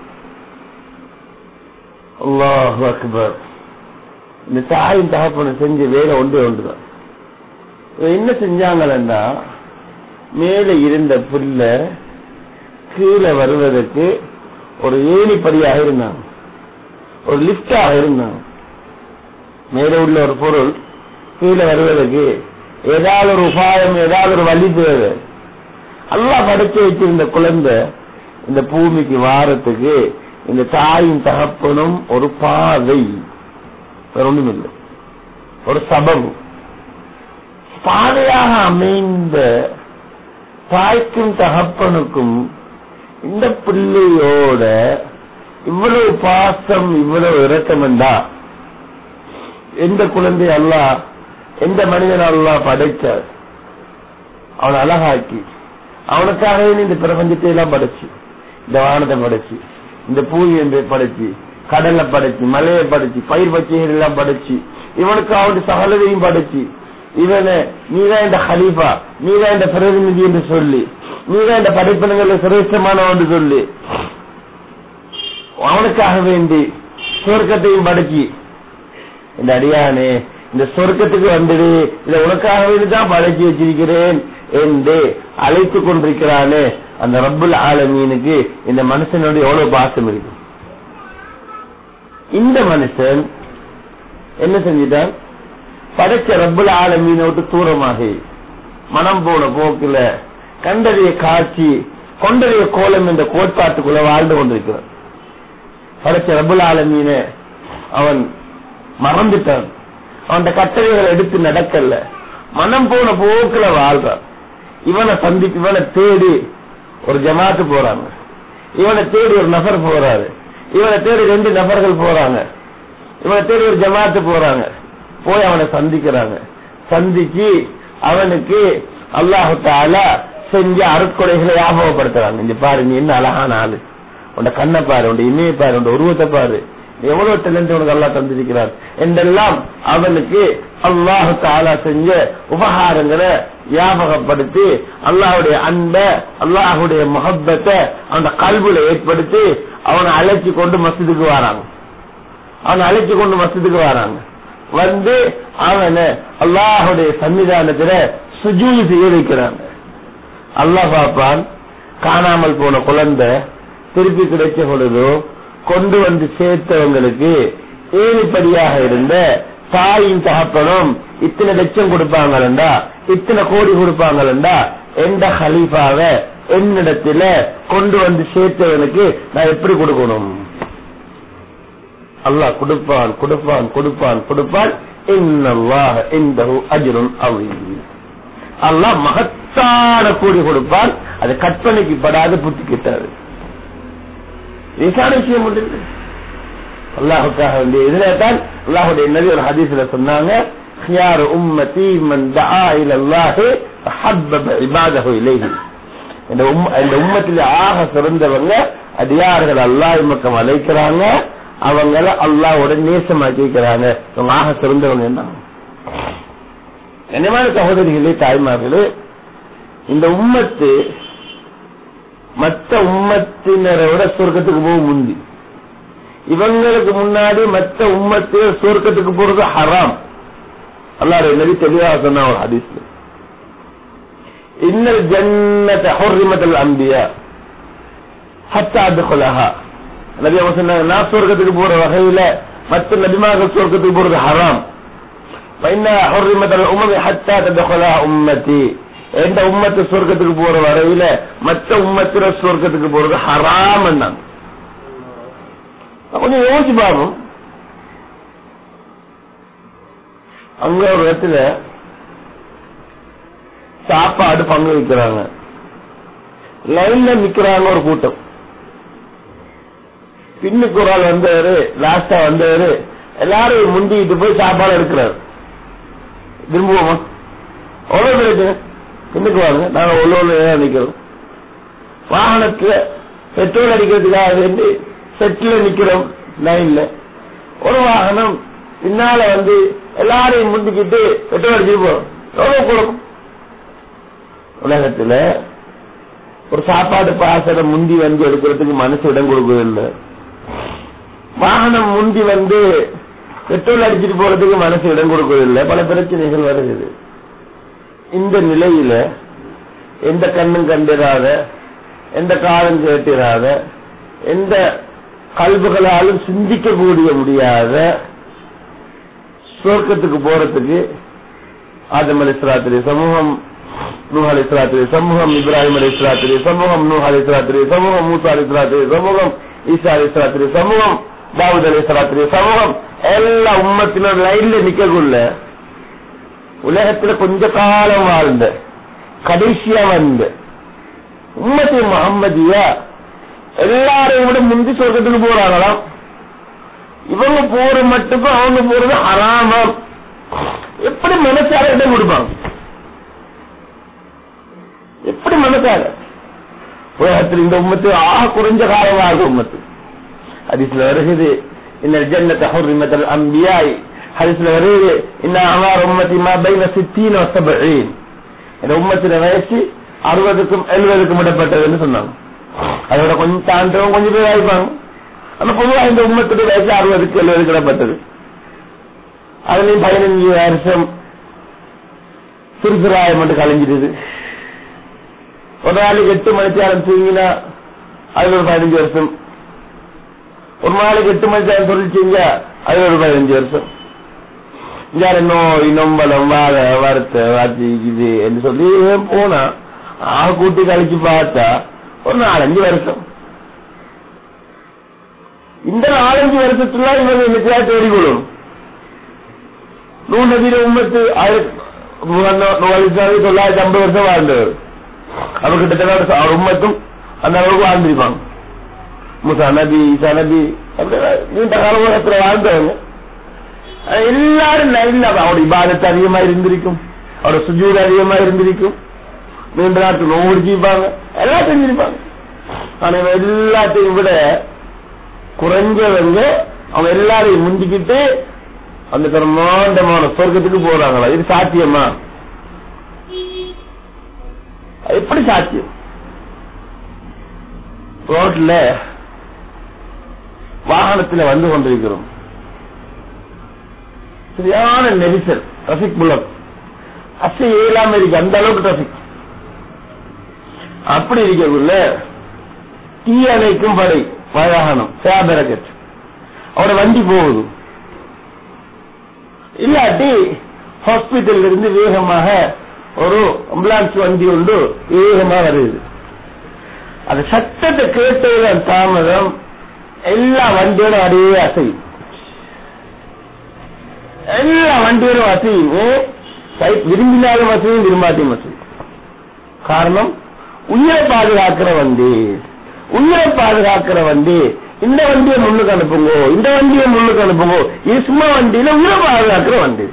அல்லாஹ் அக்பர் இந்த தாயின் தகப்பனை செஞ்ச வேலை ஒன்றே ஒன்றுதான் இவன் என்ன செஞ்சாங்கன்னா மேலே இருந்த புல்ல கீழே வருவதற்கு ஒரு ஏணிப்படியாக இருந்தாங்க ஒரு லிப்டாக இருந்தாங்க மேலே உள்ள ஒரு பொருள் கீழே வருவதற்கு ஏதாவது ஒரு உபாயம் ஏதாவது ஒரு வழி தேவை அல்லாஹ் படைச்சு வச்சிருந்த குழந்தை இந்த பூமிக்கு வாரத்துக்கு இந்த தாயின் தகப்பனும் ஒரு பாதை வேற ஒண்ணும் இல்லை ஒரு சபம் பாதையாக அமைந்த தாய்க்கும் தகப்பனுக்கும் இந்த பிள்ளையோட இவ்வளவு பாசம் இவ்வளவு இரக்கம் என்றா எந்த குழந்தை அல்லா எந்த மனிதன் அல்லா படைச்சார் அவனை அழகாக்கி அவனுக்காகவே இந்த பிரபஞ்சத்தை எல்லாம் படைச்சு இந்த வானத்தை படைச்சு இந்த பூமியை படைச்சு கடலை படைச்சு மலையை படைச்சு பயிர் பச்சைகள் எல்லாம் படைச்சு இவனுக்கு அவனுக்கு சகலதையும் படைச்சு இவனை நீதான் இந்த ஹலீஃபா நீதான் இந்த பிரதிநிதி என்று சொல்லி நீதான் இந்த படைப்பினங்கள் சிரேஷ்டமானவன் என்று சொல்லி அவனுக்காக வேண்டி சொர்க்கத்தையும் படைச்சு இந்த அடியானே இந்த சொர்க்கத்துக்கு வந்துடு இதை உனக்காக வேண்டிதான் படைச்சு வச்சிருக்கிறேன் என்று அழைத்து கொண்டிருக்கிறானே அந்த ரப்புல் ஆலமீனுக்கு இந்த மனுஷனுடைய எவ்வளவு பாசம் இருக்கு இந்த மனுஷன் என்ன செஞ்சிட்டான் படைச்ச ரப்புல் ஆலமீனை விட்டு தூரமாக மனம் போன போக்குல கண்டறிய காட்சி கொண்டறிய கோலம் என்ற கோட்பாட்டுக்குள்ள வாழ்ந்து கொண்டிருக்கிறான் படைச்ச ரப்புல் ஆலமீன அவன் மறந்துட்டான் அவன் கட்டளைகளை எடுத்து நடக்கல மனம் போன போக்குல வாழ்றான் இவனை சந்தித்து இவனை தேடி ஒரு ஜமாத்து போறாங்க இவனை தேடி ஒரு நபர் போறாரு இவனை தேடி ரெண்டு நபர்கள் போறாங்க இவனை தேடி ஒரு ஜமாத்து போறாங்க போய் அவனை சந்திக்கிறாங்க சந்திச்சு அவனுக்கு அல்லாஹு தாலா செஞ்ச அருட்கொடைகளை ஞாபகப்படுத்துறாங்க இங்க பாரு நீ என்ன அழகான ஆளு உன்ட கண்ணை பாரு உன் இமையை பாரு உன் உருவத்தை பாரு எவ்வளவு டேலண்ட் உனக்கு அல்லா தந்திருக்கிறார் என்றெல்லாம் அவனுக்கு அல்லாஹு தாலா செஞ்ச உபகாரங்களை ஞாபகப்படுத்தி அல்லாஹுடைய அன்ப அல்லாஹுடைய முகப்பத்தை அந்த கல்வியில ஏற்படுத்தி அவனை அழைச்சி கொண்டு மசிதுக்கு வராங்க அவனை அழைச்சி கொண்டு மசிதுக்கு வராங்க வந்து அவனை அல்லாஹுடைய சன்னிதானத்துல சுஜூதி செய்ய வைக்கிறாங்க அல்லாஹ் பாப்பான் காணாமல் போன குழந்தை திருப்பி கிடைச்ச பொழுதோ கொண்டு வந்து சேர்த்தவங்களுக்கு ஏழுப்படியாக இருந்த தாயின் தகப்பனும் இத்தனை லட்சம் கொடுப்பாங்களா இத்தனை கோடி கொடுப்பாங்களா எந்த ஹலீஃபாவ என்னிடத்துல கொண்டு வந்து சேர்த்தவனுக்கு நான் எப்படி கொடுக்கணும் அல்லாஹ் கொடுப்பான் கொடுப்பான் கொடுப்பான் கொடுப்பான் இன்னல்லாஹ இந்தஹு அஜ்ருன் அஸீம் அல்லாஹ் மகத்தான கூடி கொடுப்பான் அது கற்பனைக்கு படாத புத்தி கிட்டாரு லேசான விஷயம் முடியுது அல்லாஹுக்காக வேண்டிய இதுல தான் அல்லாஹுடைய நபி ஒரு ஹதீஸ்ல சொன்னாங்க خيار أمتي من دعا إلى الله فحبب عباده إليه இந்த உம்ம- இந்த உம்மத்தில் ஆக சிறந்தவங்க அடியார்கள் அல்லாஹ் பக்கம் அழைக்கிறாங்க அவங்கள அல்லாஹ்வோட நேசமாக்கி வைக்கிறாங்க இவங்க ஆக சிறந்தவங்க என்ன கண்ணியமான சகோதரிகளே தாய்மார்களே இந்த உம்மத்து மற்ற உம்மத்தினரை விட சொர்க்கத்துக்கு போக முந்தி இவங்களுக்கு முன்னாடி மற்ற உம்மத்து சொர்க்கத்துக்கு போறது ஹராம் அல்லாஹ் நபி தெளிவாக சொன்ன ஒரு ஹதீஸ்ல இன்னல் ஜன்னத ஹுர்ரிமத்தல் அம்பியா ஹத்தா அத்குலஹா நபி அவங்க சொன்னாங்க நான் சொர்க்கத்துக்கு போற வகையில மற்ற நபிமார்கள் சொர்க்கத்துக்கு போறது ஹராம் فإن حرمت الأمم حتى تدخلها أمتي எந்த உம்மத்து சொர்க்கத்துக்கு போற வரையில மற்ற உம்மத்தில சொர்க்கத்துக்கு போறது ஹராம் கொஞ்சம் யோசிச்சு பாருங்க அங்க ஒரு இடத்துல சாப்பாடு பங்கு வைக்கிறாங்க லைன்ல நிக்கிறாங்க ஒரு கூட்டம் பின்னுக்கு ஒரு ஆள் வந்தவரு லாஸ்டா வந்தவரு எல்லாரும் முந்திக்கிட்டு போய் சாப்பாடு எடுக்கிறாரு விரும்புவோமா எவ்வளவு பேருக்கு பின்னுக்கு வாங்க நாங்க உள்ள உள்ள நிக்கிறோம் வாகனத்துல பெட்ரோல் அடிக்கிறதுக்காக வேண்டி செட்டில் நிக்கிறோம் லைன்ல ஒரு வாகனம் பின்னால வந்து எல்லாரையும் முந்திக்கிட்டு பெட்ரோல் அடிச்சுட்டு போறோம் எவ்வளவு கொடுக்கும் உலகத்துல ஒரு சாப்பாடு பாசனை முந்தி வந்து எடுக்கிறதுக்கு மனசு இடம் கொடுக்குதில்லை வாகனம் முந்தி வந்து பெட்ரோல் அடிச்சிட்டு போறதுக்கு மனசு இடம் கொடுக்குதில்லை பல பிரச்சனைகள் வருகிறது இந்த நிலையில எந்த கண்ணும் கண்டிராத எந்த காலம் கேட்டிராத எந்த கல்புகளாலும் சிந்திக்கக்கூடிய முடியாத சுவர்க்கத்துக்கு போறதுக்கு ஆதம் அலி சமூகம் நூஹ் அலி சமூகம் இப்ராஹிம் அலி சமூகம் நூஹ் அலி சமூகம் மூசா அலி சமூகம் ஈசா அலி சமூகம் தாவூத் அலி சமூகம் எல்லா உம்மத்தினர் லைன்ல நிக்கக்குள்ள உலகத்துல கொஞ்ச காலம் வாழ்ந்த கடைசியா வந்த உம்மத்தி முகம்மதியா எல்லாரையும் விட முந்தி சொர்க்கத்துக்கு போறாங்களாம் இவங்க போற மட்டுக்கும் அவங்க போறது ஹராமம் எப்படி மனசார இடம் கொடுப்பாங்க எப்படி மனசார உலகத்தில் இந்த உம்மத்து ஆக குறைஞ்ச காலமாக உம்மத்து ஹதீஸ்ல வருகிறது இந்த ஜன்னத்தை ஹுர்ரிமத்தல் அம்பியாய் ஹதீஸ்ல வருகிறது இந்த அமார் உம்மத்தி மா பைன சித்தீன் வசபீன் இந்த உம்மத்தின வயசு அறுபதுக்கும் எழுபதுக்கும் இடப்பட்டதுன்னு சொன்னாங்க அதோட கொஞ்சம் தாண்டவங்க கொஞ்சம் பேர் ஆயிப்பாங்க ஆனா பொதுவா இந்த உம்மத்துடைய வயசு அறுபதுக்கு எழுபதுக்கு இடப்பட்டது அதுலயும் பதினஞ்சு வருஷம் திருக்குறாயம் மட்டும் கலைஞ்சிடுது ஒரு நாளைக்கு எட்டு மணிக்கு ஆரம்பிச்சீங்கன்னா அது ஒரு பதினஞ்சு வருஷம் ஒரு நாளைக்கு எட்டு மணிக்கு ஆரம்பி சொல்லிச்சீங்க அது ஒரு பதினஞ்சு வருஷம் யார நோய் நொம்பலம் வாழ வருத்த வாத்தி இது என்று சொல்லி போனா ஆ கூட்டி கழிச்சு பார்த்தா ஒரு நாலஞ்சு வருஷம் இந்த நாலஞ்சு வருஷத்துல இவங்க என்னைக்கா தேடிக்கொள்ளும் நூறு நபீர உம்மத்து ஆயிரத்தி தொள்ளாயிரத்தி ஐம்பது வருஷம் வாழ்ந்தவர் அவர் கிட்டத்தட்ட அவர் உம்மத்தும் அந்த அளவுக்கு வாழ்ந்திருப்பாங்க முசா நபி ஈசா நபி அப்படி நீண்ட கால உலகத்துல வாழ்ந்தவங்க எல்லாரும் லைன்ல அவரோட இபாதத்து அதிகமா இருந்திருக்கும் அவரோட சுஜூர் அதிகமா இருந்திருக்கும் நீண்ட நாட்டு நோவு முடிச்சிருப்பாங்க எல்லாம் செஞ்சிருப்பாங்க ஆனா இவன் எல்லாத்தையும் விட குறைஞ்சவங்க அவங்க எல்லாரையும் முந்திக்கிட்டு அந்த பிரம்மாண்டமான சொர்க்கத்துக்கு போறாங்களா இது சாத்தியமா எப்படி சாத்தியம் ரோட்ல வாகனத்துல வந்து கொண்டிருக்கிறோம் சரியான நெரிசல் டிராபிக் புலம் அசை இயலாம இருக்கு அந்த அளவுக்கு டிராபிக் அப்படி இருக்கக்குள்ள தீ அணைக்கும் படை வாகனம் சேபரகட் அவரோட வண்டி போகுது இல்லாட்டி ஹாஸ்பிட்டல் இருந்து வேகமாக ஒரு அம்புலன்ஸ் வண்டி உண்டு வேகமா வருது அந்த சத்தத்தை கேட்டதுதான் தாமதம் எல்லா வண்டியோட அடையே அசையும் எல்லா வண்டியோடும் அசையும் விரும்பினாலும் அசையும் விரும்பாட்டியும் அசையும் காரணம் உயிரை பாதுகாக்கிற வண்டி உயிரை பாதுகாக்கிற வண்டி இந்த வண்டியை முன்னுக்கு அனுப்புங்க இந்த வண்டியை முன்னுக்கு அனுப்புங்க இது சும்மா வண்டியில உயிரை பாதுகாக்கிற வண்டி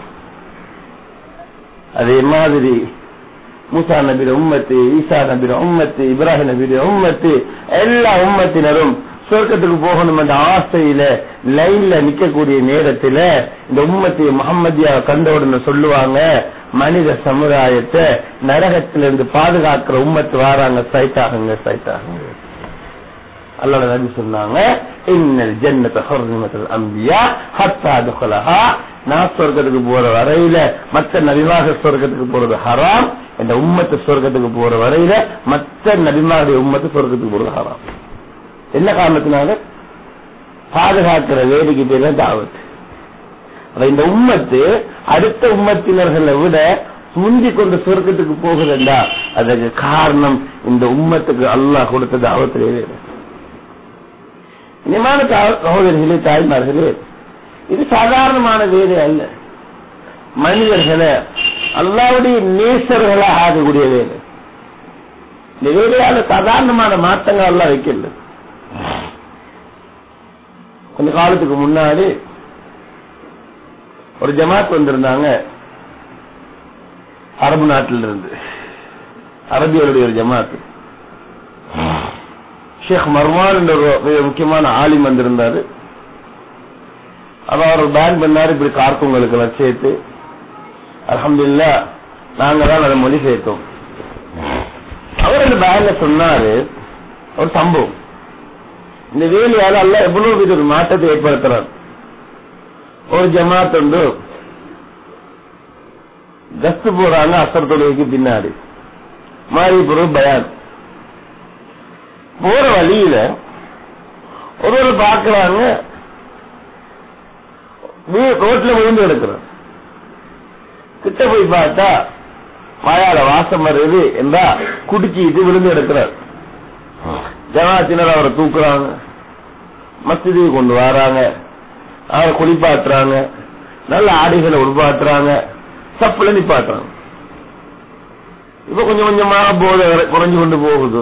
அதே மாதிரி மூசா நபிர உம்மத்து ஈசா நபிர உம்மத்து இப்ராஹிம் நபிர உம்மத்து எல்லா உம்மத்தினரும் சொர்க்கத்துக்கு போகணும் என்ற ஆசையில லைன்ல நிக்கக்கூடிய நேரத்துல இந்த உம்மத்தை முகம்மதியா கண்டவுடனே சொல்லுவாங்க மனித சமுதாயத்தை நரகத்திலிருந்து பாதுகாக்கிற உம்மத்து வாராங்க சைட்டாகுங்க சைட்டாகுங்க அல்லாஹ் நபி சொன்னாங்க இன்னல் ஜன்னத ஹர்ரிமத்துல் அம்பியா ஹத்தா துخلஹா நான் சொர்க்கத்துக்கு போற வரையில மத்த நபிமாக சொர்க்கத்துக்கு போறது ஹராம் இந்த உம்மத்து சொர்க்கத்துக்கு போற வரையில மத்த நபிமாருடைய உம்மத்து சொர்க்கத்துக்கு போறது ஹராம் என்ன காரணத்தினால பாதுகாக்கிற வேலைக்கு பேர் தான் தாவத் இந்த உம்மத்து அடுத்த உம்மத்தினர்களை விட முந்தி கொண்டு சொர்க்கத்துக்கு போகுதுண்டா அதுக்கு காரணம் இந்த உம்மத்துக்கு அல்லாஹ் கொடுத்த தாவத்திலே வேணும் இனிமான சகோதரிகளே தாய்மார்களே இது சாதாரணமான வேலை அல்ல மனிதர்களை அல்லாவுடைய நேசர்களாக ஆகக்கூடிய வேலை இந்த வேலையால சாதாரணமான மாற்றங்கள் எல்லாம் வைக்கல கொஞ்ச காலத்துக்கு முன்னாடி ஒரு ஜமாத் வந்திருந்தாங்க அரபு நாட்டில இருந்து அரபியருடைய ஒரு ஜமாத் ஷேக் மர்வான் என்ற ஒரு மிக முக்கியமான ஆலிம் வந்திருந்தாரு அப்ப அவர் பேன் பண்ணாரு இப்படி கார்க்குங்களுக்கு எல்லாம் சேர்த்து அலமதுல்லா நாங்க தான் அதை மொழி சேர்த்தோம் அவர் இந்த பேன்ல சொன்னாரு ஒரு சம்பவம் இந்த வேலையால அல்ல எவ்வளவு வித ஒரு மாற்றத்தை ஏற்படுத்துறார் ஒரு ஜமாத் உண்டு கஸ்து போறாங்க அசர் தொழுகைக்கு பின்னாடி மாறி பொருள் பயான் போற வழியில ஒரு ஒரு பாக்குறாங்க ரோட்ல விழுந்து கிடக்குறான் கிட்ட போய் பார்த்தா வாயால வாசம் வருது என்றா குடிச்சிட்டு விழுந்து கிடக்குறார் ஜமாத்தினர் அவரை தூக்குறாங்க மசிதிக்கு கொண்டு வராங்க அவரை குளிப்பாட்டுறாங்க நல்ல ஆடைகளை உருவாட்டுறாங்க சப்புல நிப்பாட்டுறாங்க இப்ப கொஞ்சம் கொஞ்சமாக போதை குறைஞ்சு கொண்டு போகுது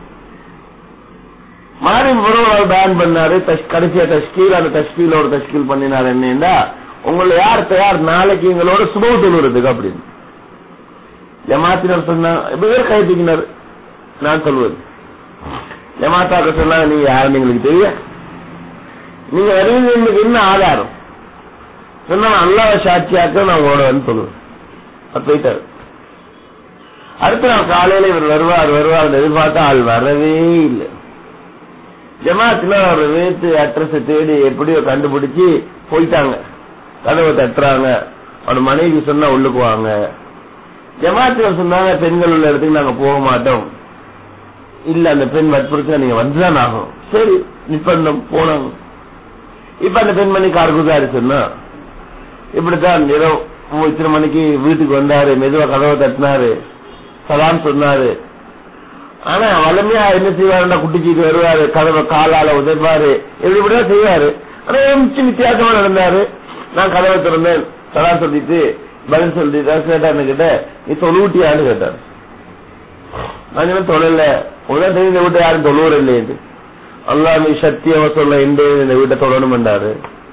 மாறி முருகன் பேன் பண்ணாரு கடைசியா தஷ்கீல் அந்த தஷ்கீலோட தஷ்கீல் பண்ணினார் என்னன்னா உங்களை யார் தயார் நாளைக்கு எங்களோட சுப தொழுறதுக்கு அப்படின்னு ஜமாத்தினர் சொன்னா பேர் கைப்பிக்கினார் நான் சொல்வது ஜமாத்தாக்க சொன்னாங்க நீங்க யாருன்னு எங்களுக்கு தெரியும் நீங்க வருவீங்க எனக்கு என்ன ஆதாரம் சொன்னா அல்லாத சாட்சியாக்க நான் ஓடுவேன்னு சொல்லுவேன் போயிட்டாரு அடுத்த நாள் காலையில இவர் வருவார் வருவார் எதிர்பார்த்தா ஆள் வரவே இல்லை ஜமாத்துல அவர் வேத்து அட்ரஸ் தேடி எப்படியோ கண்டுபிடிச்சு போயிட்டாங்க கதவை தட்டுறாங்க அவன் மனைவி சொன்னா உள்ளுக்கு வாங்க ஜமாத்துல சொன்னாங்க பெண்கள் உள்ள இடத்துக்கு நாங்க போக மாட்டோம் இல்ல அந்த பெண் வற்புறுத்தா நீங்க வந்துதான் ஆகும் சரி நிப்பந்தம் போனாங்க இப்ப அந்த பெண்மணி கார்குதாரி சொன்னா இப்படித்தான் இரவு இத்தனை மணிக்கு வீட்டுக்கு வந்தாரு மெதுவா கதவை தட்டினாரு சலாம் சொன்னாரு ஆனா வலிமையா என்ன செய்வாருன்னா குட்டிச்சிட்டு வருவாரு கதவை காலால உதைப்பாரு எப்படி இப்படிதான் செய்வாரு ஆனா மிச்சம் வித்தியாசமா நடந்தாரு நான் கதவை திறந்தேன் சலாம் சொல்லிட்டு பதில் சொல்லிட்டு கேட்டாரு கிட்ட நீ தொழுவிட்டியான்னு கேட்டாரு நான் தொழல உடனே தெரிஞ்ச வீட்டை யாரும் தொழுவர் இல்லையே அல்லா நீ சத்தியமா சொல்ல இந்த இந்த வீட்டை தொழணும் என்றாரு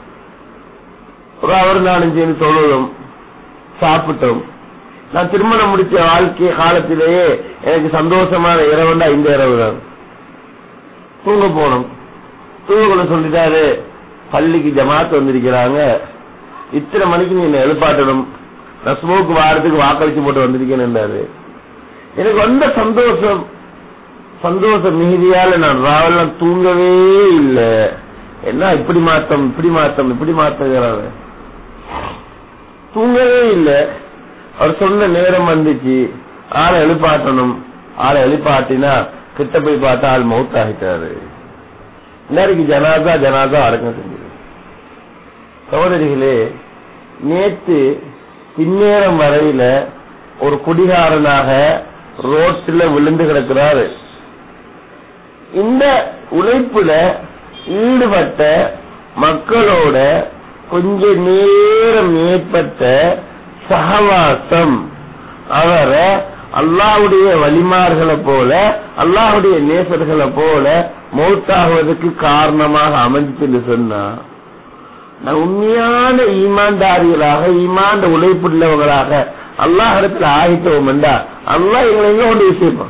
அவர் நானும் சேர்ந்து தொழுதும் சாப்பிட்டோம் நான் திருமணம் முடிச்ச வாழ்க்கை காலத்திலேயே எனக்கு சந்தோஷமான இரவுண்டா இந்த இரவு தான் தூங்க போனோம் தூங்க சொல்லிட்டாரு பள்ளிக்கு ஜமாத்து வந்திருக்கிறாங்க இத்தனை மணிக்கு நீ என்ன எழுப்பாட்டணும் நான் ஸ்மோக்கு வாரத்துக்கு வாக்களிச்சு போட்டு வந்திருக்கேன் எனக்கு வந்த சந்தோஷம் சந்தோஷ மிகுதியால நான் ராவெல்லாம் தூங்கவே இல்லை என்ன இப்படி மாத்தம் இப்படி மாத்தம் இப்படி மாத்துகிறாங்க தூங்கவே இல்லை அவர் சொன்ன நேரம் வந்துச்சு ஆளை எழுப்பாட்டணும் ஆளை எழுப்பாட்டினா கிட்ட போய் பார்த்தா ஆள் மவுத் ஆகிட்டாரு இன்னைக்கு ஜனாதா ஜனாதா அடக்கம் செஞ்சது சகோதரிகளே நேற்று பின்னேரம் வரையில ஒரு குடிகாரனாக ரோட்ல விழுந்து கிடக்கிறாரு இந்த உழைப்புல ஈடுபட்ட மக்களோட கொஞ்ச நேரம் ஏற்பட்ட சகவாசம் அவரை அல்லாவுடைய வலிமார்களை போல அல்லாவுடைய நேசர்களை போல மௌத்தாகுவதற்கு காரணமாக அமைஞ்சுன்னு சொன்னா நான் உண்மையான ஈமான்தாரிகளாக ஈமாண்ட உழைப்புள்ளவங்களாக அல்லாஹ் இடத்துல ஆகிட்டோம் என்றா அல்லாஹ் எங்களை எங்க கொண்டு விஷயப்போம்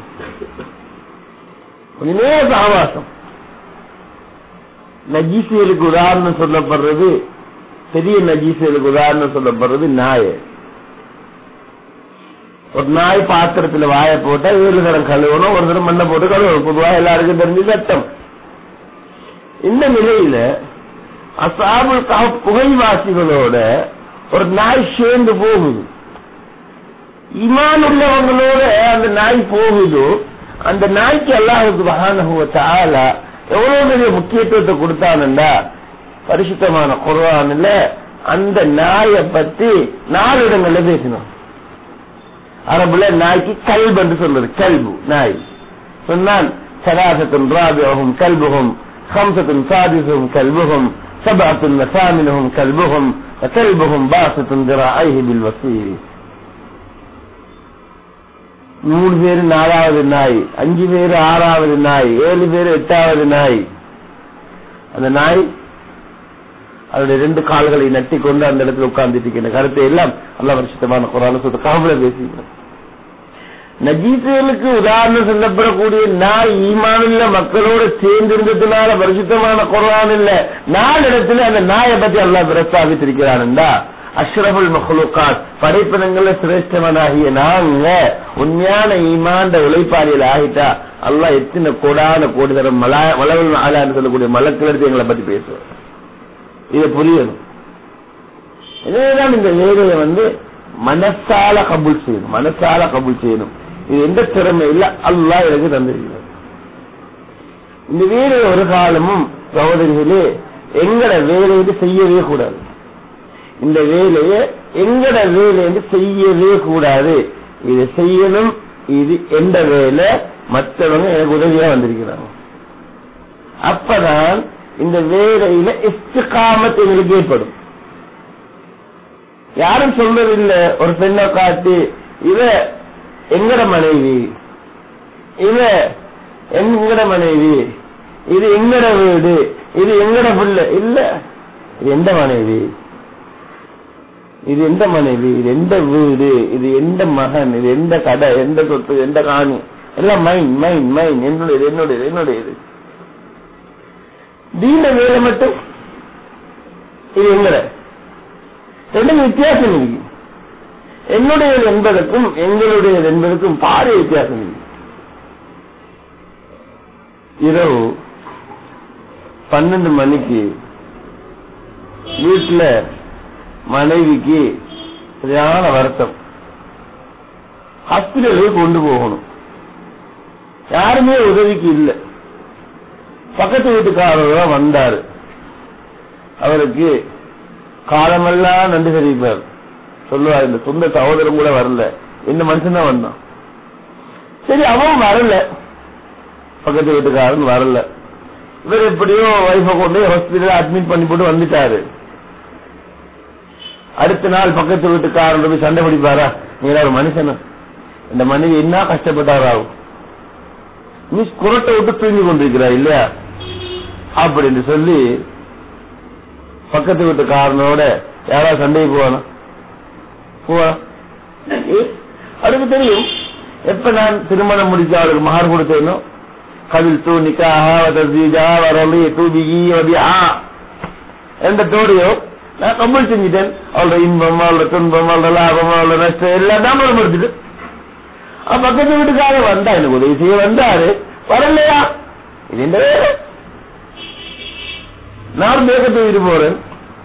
கொஞ்ச நேர சகவாசம் நஜீசுகளுக்கு உதாரணம் சொல்லப்படுறது பெரிய நஜீசுகளுக்கு உதாரணம் சொல்லப்படுறது நாய் ஒரு நாய் பாத்திரத்துல வாய போட்டா ஏழு தரம் கழுவணும் ஒரு தரம் மண்ணை போட்டு கழுவணும் பொதுவா எல்லாருக்கும் தெரிஞ்சு சட்டம் இந்த நிலையில அசாபு புகைவாசிகளோட ஒரு நாய் சேர்ந்து போகுது இமான் உள்ளவங்களோட அந்த நாய் போகுதோ அந்த நாய்க்கு அல்லாஹுக்கு மகானகுவத்தால எவ்வளவு பெரிய முக்கியத்துவத்தை கொடுத்தானுண்டா பரிசுத்தமான குர்ஆன்ல அந்த நாயை பத்தி நாலு இடங்கள்ல பேசணும் அரபுல நாய்க்கு கல்பு என்று சொல்றது கல்பு நாய் சொன்னான் சராசத்தும் ராபியகும் கல்புகும் خمسة سادسهم كلبهم سبعة وثامنهم كلبهم وكلبهم باسط ذراعيه بالوسيل மூணு பேரு நாலாவது நாய் அஞ்சு பேரு ஆறாவது நாய் ஏழு பேரு எட்டாவது நாய் அந்த நாய் அதனுடைய ரெண்டு கால்களை நட்டி கொண்டு அந்த இடத்துல உட்கார்ந்துட்டு இருக்கின்ற கருத்தை எல்லாம் நல்ல வருஷத்தமான குரான சொத்து காவல பேசுகிறோம் நஜீசுகளுக்கு உதாரணம் சொல்லப்படக்கூடிய நாய் ஈமானுள்ள மக்களோடு சேர்ந்திருந்ததுனால பரிசுத்தமான குரான் இல்ல நாளிடத்துல அந்த நாயை பத்தி அல்லாஹ் பிரஸ்தாபித்திருக்கிறான்டா அஷ்ரஃபுல் மஹ்லூகாத் படைப்பினங்கள்ல சிரேஷ்டவனாகிய நாங்க உண்மையான ஈமாண்ட உழைப்பாளிகள் ஆகிட்டா அல்லாஹ் எத்தனை கோடான கோடி தரம் மலவல் ஆளான்னு சொல்லக்கூடிய மலக்கிழத்து எங்களை பத்தி பேசுவோம் இதை புரியணும் இதேதான் இந்த வேலையை வந்து மனசால கபூல் செய்யணும் மனசால கபூல் செய்யணும் இது எந்த திறமை இல்ல அல்லாஹ் எனக்கு தந்திருக்கிறது இந்த வேலையை ஒரு காலமும் சகோதரிகளே எங்கட வேலையை செய்யவே கூடாது இந்த வேலையை எங்கட வேலை செய்யவே கூடாது இது செய்யணும் இது எந்த வேலை மற்றவங்க எனக்கு உதவியா வந்திருக்கிறாங்க அப்பதான் இந்த வேலையில இஸ்திகாமத் எங்களுக்கு ஏற்படும் யாரும் சொல்றதில்லை ஒரு பெண்ணை காட்டி இவ எங்கட மனைவி இவ எங்கட மனைவி இது எங்கட வீடு இது எங்கட புள்ள இல்ல இது எந்த மனைவி இது எந்த மனைவி இது எந்த வீடு இது எந்த மகன் இது எந்த கடை எந்த சொத்து எந்த காணி எல்லாம் மைன் மைன் மைன் என்னுடையது என்னுடையது என்னுடையது தீன வேலை மட்டும் இது எங்கட ரெண்டும் வித்தியாசம் இருக்கு என்னுடையது என்பதற்கும் எங்களுடையது என்பதற்கும் பாரிய வித்தியாசம் இருக்கு இரவு பன்னெண்டு மணிக்கு வீட்டுல மனைவிக்கு சரியான வருத்தம் ஹாஸ்பிட்டலுக்கு கொண்டு போகணும் யாருமே உதவிக்கு இல்லை பக்கத்து வீட்டுக்காரர் தான் வந்தாரு அவருக்கு காலமெல்லாம் நன்றி தெரிவிப்பார் சொல்லுவார் இந்த சொந்த சகோதரம் கூட வரல இந்த மனுஷன் தான் வந்தான் சரி அவன் வரல பக்கத்து வீட்டுக்காரன் வரல இவர் எப்படியோ வைஃபை கொண்டு ஹாஸ்பிட்டல் அட்மிட் பண்ணி போட்டு வந்துட்டாரு அடுத்த நாள் பக்கத்து வீட்டுக்காரன் போய் சண்டை பிடிப்பாரா நீங்க ஒரு மனுஷன் இந்த மனைவி என்ன கஷ்டப்பட்டாராகும் நீ குரட்டை விட்டு தூங்கி கொண்டிருக்கிறார் இல்லையா அப்படின்னு சொல்லி பக்கத்து வீட்டுக்காரனோட யாராவது சண்டைக்கு போவானா போவா அவருக்கு தெரியும் எப்ப நான் திருமணம் முடிச்ச அவளுக்கு மகார் கொடுத்தேனோ கவில் தூ நிக்காஹா வதீஜா வரலி தூபிகி வதியா எந்த தோடையோ நான் கம்பல் செஞ்சுட்டேன் அவளோட இன்பம் அவளோட துன்பம் அவளோட லாபம் அவளோட நஷ்டம் எல்லாம் தான் படுத்துட்டு பக்கத்து வீட்டுக்காக வந்தா எனக்கு உதவி செய்ய வந்தாரு வரலையா இது என்ன வேலை நான் பேக்க தூக்கிட்டு போறேன்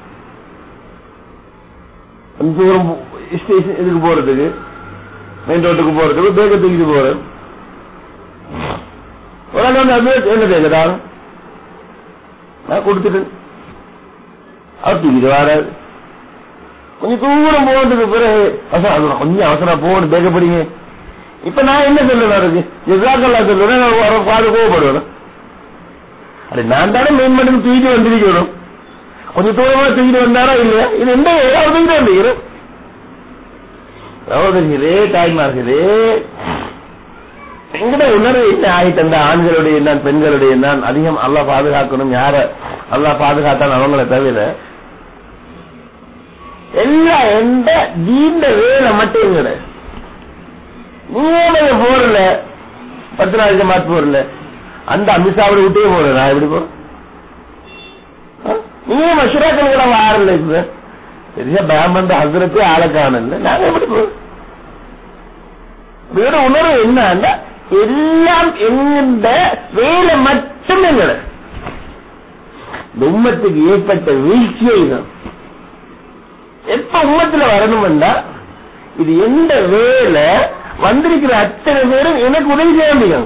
தூரம் ஸ்டேஷன் இதுக்கு போறதுக்கு மெயின் ரோட்டுக்கு போறதுக்கு பேக்க தூக்கிட்டு போறேன் உடனே வந்து அப்படியே என்ன பேக்கடா நான் கொடுத்துட்டேன் அவர் தூக்கிட்டு வராது கொஞ்சம் தூரம் போனதுக்கு பிறகு அவசரம் கொஞ்சம் அவசரம் போகணும் பேக்க படிங்க இப்ப நான் என்ன சொல்லுவேன் அதுக்கு ஜிசாக்கல்லா சொல்லுவேன் நான் பாது கோவப்படுவேன் அது நான் தானே மெயின் மட்டும் தூக்கிட்டு வந்திருக்கணும் கொஞ்சம் தூரமா தூக்கிட்டு வந்தாரா இல்லையா இது எந்த ஏதாவது தூக்கிட்டு வந்திருக்கிறோம் சகோதரிகளே தாய்மார்களே எங்கட உணர்வு என்ன ஆகிட்டு ஆண்களுடைய நான் பெண்களுடைய நான் அதிகம் அல்லா பாதுகாக்கணும் யார அல்லா பாதுகாத்தான் அவங்கள தவிர எல்லாம் எந்த தீண்ட வேலை மட்டும் எங்கட நீங்க போறல பத்து நாள் ஜமாத் போறல அந்த அமித்ஷாவோட விட்டே போறேன் நான் எப்படி போறேன் நீங்க மஷூராக்கள் கூட வாரல இப்ப பெரிய பயம் வந்த ஹசரத்தே ஆளை காணல நாங்க எப்படி போறோம் வேற உணர்வு என்னன்னா எல்லாம் எங்க வேலை மட்டும் எங்கட இந்த உம்மத்துக்கு ஏற்பட்ட வீழ்ச்சியே தான் எப்ப உம்மத்துல வரணும்னா இது எந்த வேலை வந்திருக்கிற அத்தனை பேரும் எனக்கு உதவி செய்ய முடியும்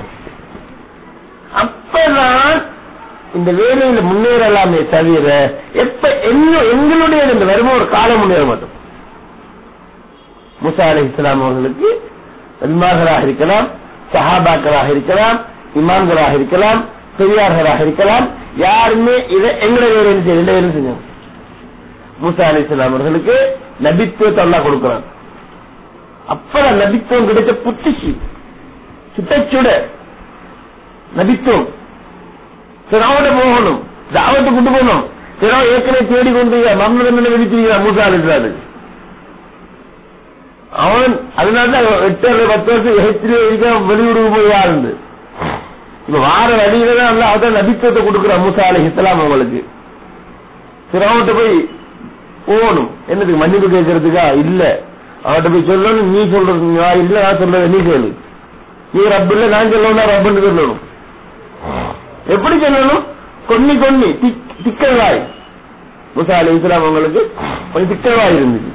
அப்பதான் இந்த வேலையில முன்னேறலாமே தவிர எப்ப எங்களுடைய இந்த வரும ஒரு காலம் முன்னேற மாட்டோம் முசா அலி இஸ்லாம் அவர்களுக்கு நன்மார்களாக இருக்கலாம் சஹாபாக்களாக இருக்கலாம் இமாம்களாக இருக்கலாம் பெரியார்களாக இருக்கலாம் யாருமே இதை எங்களை வேலை செய்ய ரெண்டு வேலை செஞ்சாங்க மூசா அலி இஸ்லாம் அவர்களுக்கு நபித்துவத்தை அல்லா கொடுக்கிறான் அப்பதான் நபித்துவம் கிடைத்த புத்திசி சுட்டச்சுட நபித்துவம் சிராவோட போகணும் தாவத்தை கொண்டு போகணும் சிரா ஏற்கனவே தேடி கொண்டு மரணம் என்ன விதிச்சிருக்கிறார் மூசா அலிஸ்லாது அவன் அதனாலதான் எட்டு அல்லது பத்து வருஷம் எஹத்திலே இருக்க வெளியூருக்கு போய் வாழ்ந்து இப்ப வார வழியில தான் அல்ல அதான் நபித்துவத்தை கொடுக்குற மூசா அலி இஸ்லாம் அவங்களுக்கு சிரமத்தை போய் போகணும் என்னதுக்கு மன்னிப்பு கேட்கறதுக்கா இல்ல அவன்கிட்ட போய் சொல்லணும் நீ சொல்றது நான் இல்ல நான் சொல்றது நீ சொல்லு நீ ரப்பு இல்ல நான் சொல்லணும் ரப்புன்னு சொல்லணும் எப்படி சொல்லணும் கொன்னி கொன்னி திக்- திக்கல் வாய் முசா அலி இஸ்லாம் அவங்களுக்கு கொஞ்சம் திக்கல் வாய் இருந்துச்சு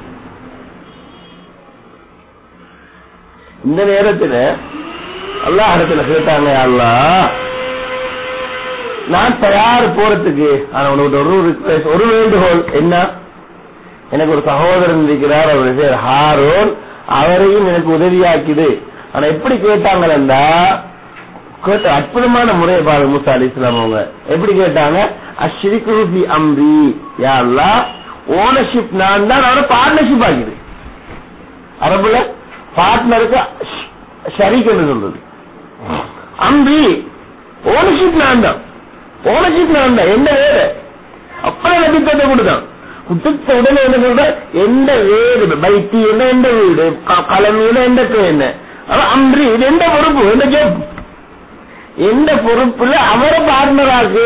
இந்த நேரத்துல அல்லாஹ் இடத்துல கேட்டாங்க அல்லாஹ் நான் தயார் போறதுக்கு ஆனா உனக்கு ஒரு request, ஒரு வேண்டுகோள் என்ன எனக்கு ஒரு சகோதரன் இருக்கிறார் அவருடைய பேர் ஹாரோன் அவரையும் எனக்கு உதவியாக்கிது ஆனா எப்படி கேட்டாங்களா கேட்ட அற்புதமான முறையை பாருங்க மூசா அலி இஸ்லாம் அவங்க எப்படி கேட்டாங்க அஷ்ரிகுபி அம்ரி யா அல்லாஹ் ஓனர்ஷிப் நான் தான் அவரை பார்ட்னர்ஷிப் ஆகிது அரபுல பார்ட்னருக்கு ஷரீக் என்று சொல்றது அம்பி ஓனர்ஷிப் நான் தான் ஓனர்ஷிப் நான் தான் என்ன வேறு அப்புறம் நபித்தத்தை கொடுத்தான் குடுத்த உடனே என்ன சொல்ற எந்த வீடு பைத்தி என்ன எந்த வீடு க- கலம் என்ன எந்த பேர் என்ன அவன் அம்ரி இது எந்த பொறுப்பு எந்த ஜோப் எந்த பொறுப்புல அவரை பார்ட்னராக்கு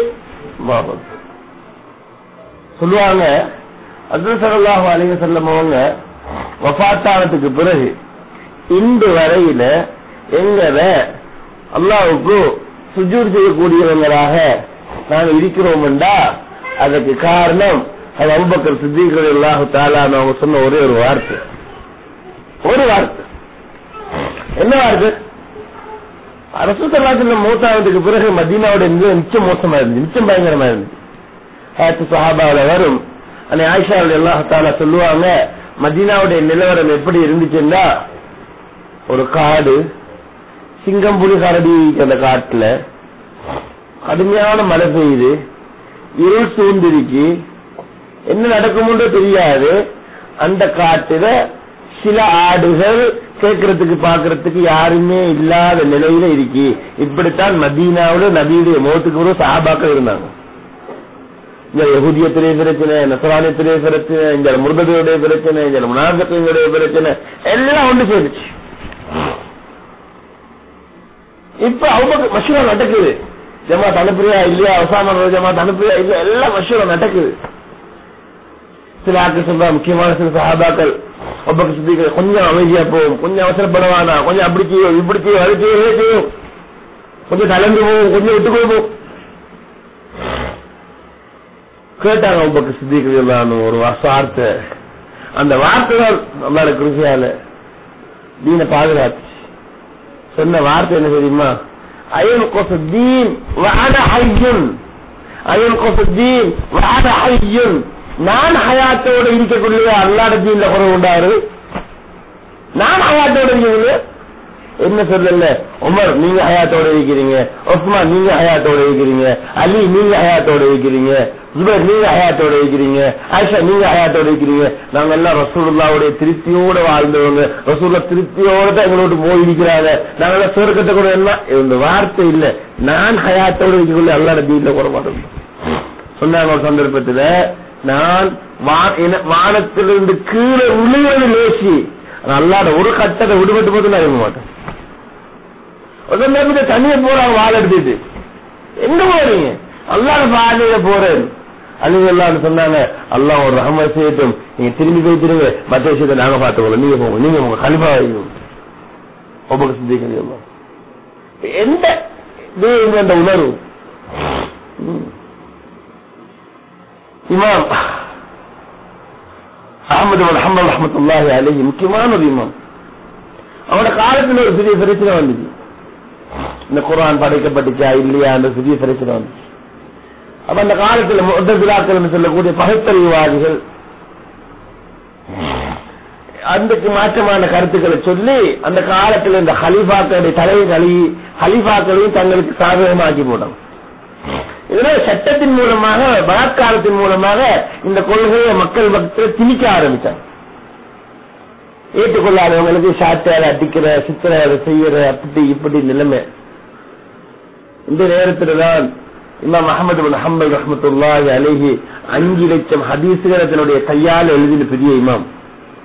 சொல்லுவாங்க அப்துல் சல்லாஹு அலைஹி வஸல்லம் அவங்க வஃபாத்தானத்துக்கு பிறகு இன்று வரையில எங்களை அல்லாவுக்கு சுஜூர் செய்யக்கூடியவங்களாக நாங்கள் இருக்கிறோம்டா அதுக்கு காரணம் அது அபுபக்கர் சித்திகள் அல்லாஹு தாலான்னு அவங்க சொன்ன ஒரே ஒரு வார்த்தை ஒரு வார்த்தை என்ன வார்த்தை அரசு சல்லாத்துல மூத்தாவதுக்கு பிறகு மதீனாவோட நிலை நிச்சயம் மோசமா இருந்துச்சு நிச்சயம் பயங்கரமா இருந்துச்சு ஆயிரத்தி சஹாபாவில வரும் அந்த ஆயிஷா அல்லாஹால சொல்லுவாங்க மதீனாவுடைய நிலவரம் எப்படி இருந்துச்சுன்னா ஒரு காடு சிங்கம் புலி கரடி அந்த காட்டுல கடுமையான மழை பெய்யுது இருள் சூழ்ந்திருக்கு என்ன நடக்கும்னு தெரியாது அந்த காட்டுல சில ஆடுகள் கேட்கறதுக்கு பாக்குறதுக்கு யாருமே இல்லாத நிலையில இருக்கு இப்படித்தான் மதீனாவுல நபியுடைய மோத்துக்கு ஒரு சஹாபாக்கள் இருந்தாங்க இந்த யகுதியத்திலே பிரச்சனை நசரானியத்திலே பிரச்சனை இந்த முருகதையுடைய பிரச்சனை இந்த முனாகத்தினுடைய பிரச்சனை எல்லாம் ஒன்று சேர்ந்துச்சு இப்ப அவங்க மஷூரா நடக்குது ஜமாத் அனுப்புறியா இல்லையா அவசான ஜமாத் அனுப்புறியா இல்ல எல்லாம் மஷூரா நடக்குது சில ஆட்கள் சொல்றா முக்கியமான சில சகாபாக்கள் ஒப்பக்கு சுத்திகள் கொஞ்சம் அமைதியா போகும் கொஞ்சம் அவசரப்படவானா கொஞ்சம் அப்படி செய்யும் இப்படி செய்யும் அது செய்யும் இது செய்யும் கொஞ்சம் கலந்து போகும் கொஞ்சம் விட்டு போகும் கேட்டாங்க ஒப்பக்கு சித்திகள் ஒரு வார்த்தை அந்த வார்த்தை தான் நம்மளோட கிருஷியால தீன பாதுகாத்து சொன்ன வார்த்தை என்ன தெரியுமா அயல் கொசத்தீன் வாட ஹையுன் அயல் கொசத்தீன் வாட ஹையுன் நான் ஹயாத்தோட இருக்கக்கூடிய அல்லாட தீன்ல குறை உண்டாரு நான் ஹயாத்தோட இருக்கக்கூடிய என்ன சொல்லல உமர் நீங்க ஹயாத்தோட இருக்கிறீங்க உஸ்மான் நீங்க ஹயாத்தோட இருக்கிறீங்க அலி நீங்க ஹயாத்தோட இருக்கிறீங்க ஜுபைர் நீங்க ஹயாத்தோட இருக்கிறீங்க ஆயிஷா நீங்க ஹயாத்தோட இருக்கிறீங்க நாங்க எல்லாம் ரசூலுல்லாவுடைய திருப்தியோட வாழ்ந்தவங்க ரசூல்லா திருப்தியோட தான் எங்களோட போய் இருக்கிறாங்க நாங்க எல்லாம் சொர்க்கத்தை கூட என்ன இந்த வார்த்தை இல்ல நான் ஹயாத்தோட இருக்கக்கூடிய அல்லாட தீன்ல குறை மாட்டோம் சொன்னாங்க ஒரு சந்தர்ப்பத்துல நான் வா- என- வானத்திலிருந்து கீழே விழுவது லேசி ஆனா அல்லாட ஒரு கட்டத்தை விடுபட்டு போது நான் இருக்க மாட்டேன் ஒரு நம்பிக்கை தனியா போறாங்க வாழ எடுத்துட்டு எங்க போறீங்க அல்லாட பாதையில போறேன் அழுகெல்லாம் சொன்னாங்க அல்லாஹ் ஒரு ரஹம செய்யட்டும் நீங்க திரும்பி போய் திரும்ப மற்ற விஷயத்தை நாங்க பார்த்துக்கோங்க நீங்க போங்க நீங்க உங்க கலிபா வைக்கணும் ஒவ்வொரு சிந்திக்கிறீங்க எந்த இது எங்க அந்த உணர்வு ம். இமாம் அஹமது அஹமது ரஹமத்துல்லாஹி அலைஹி முக்கியமான ஒரு இமாம் அவனோட காலத்துல ஒரு பெரிய பிரச்சனை வந்துச்சு இந்த குரான் படைக்கப்பட்டுச்சா இல்லையா அந்த பெரிய பிரச்சனை வந்துச்சு அப்ப அந்த காலத்துல முத்தபிலாக்கள் சொல்லக்கூடிய பகுத்தறிவாதிகள் அதுக்கு மாற்றமான கருத்துக்களை சொல்லி அந்த காலத்துல இந்த ஹலிஃபாக்களுடைய தலைகளை ஹலிஃபாக்களையும் தங்களுக்கு சாதகமாக்கி போட்டாங்க இதனால சட்டத்தின் மூலமாக பலாத்காரத்தின் மூலமாக இந்த கொள்கையை மக்கள் மக்கள் திணிக்க ஆரம்பிச்சாங்க ஏற்றுக்கொள்ளாதவங்களுக்கு சாட்டையால அடிக்கிற சித்திர செய்யற அப்படி இப்படி நிலைமை இந்த நேரத்துல தான் இமாம் அஹமது பின் ஹம்பல் ரஹமத்துல்லாஹி அலைஹி அஞ்சு லட்சம் ஹதீசுகளை தன்னுடைய கையால் எழுதின பெரிய இமாம்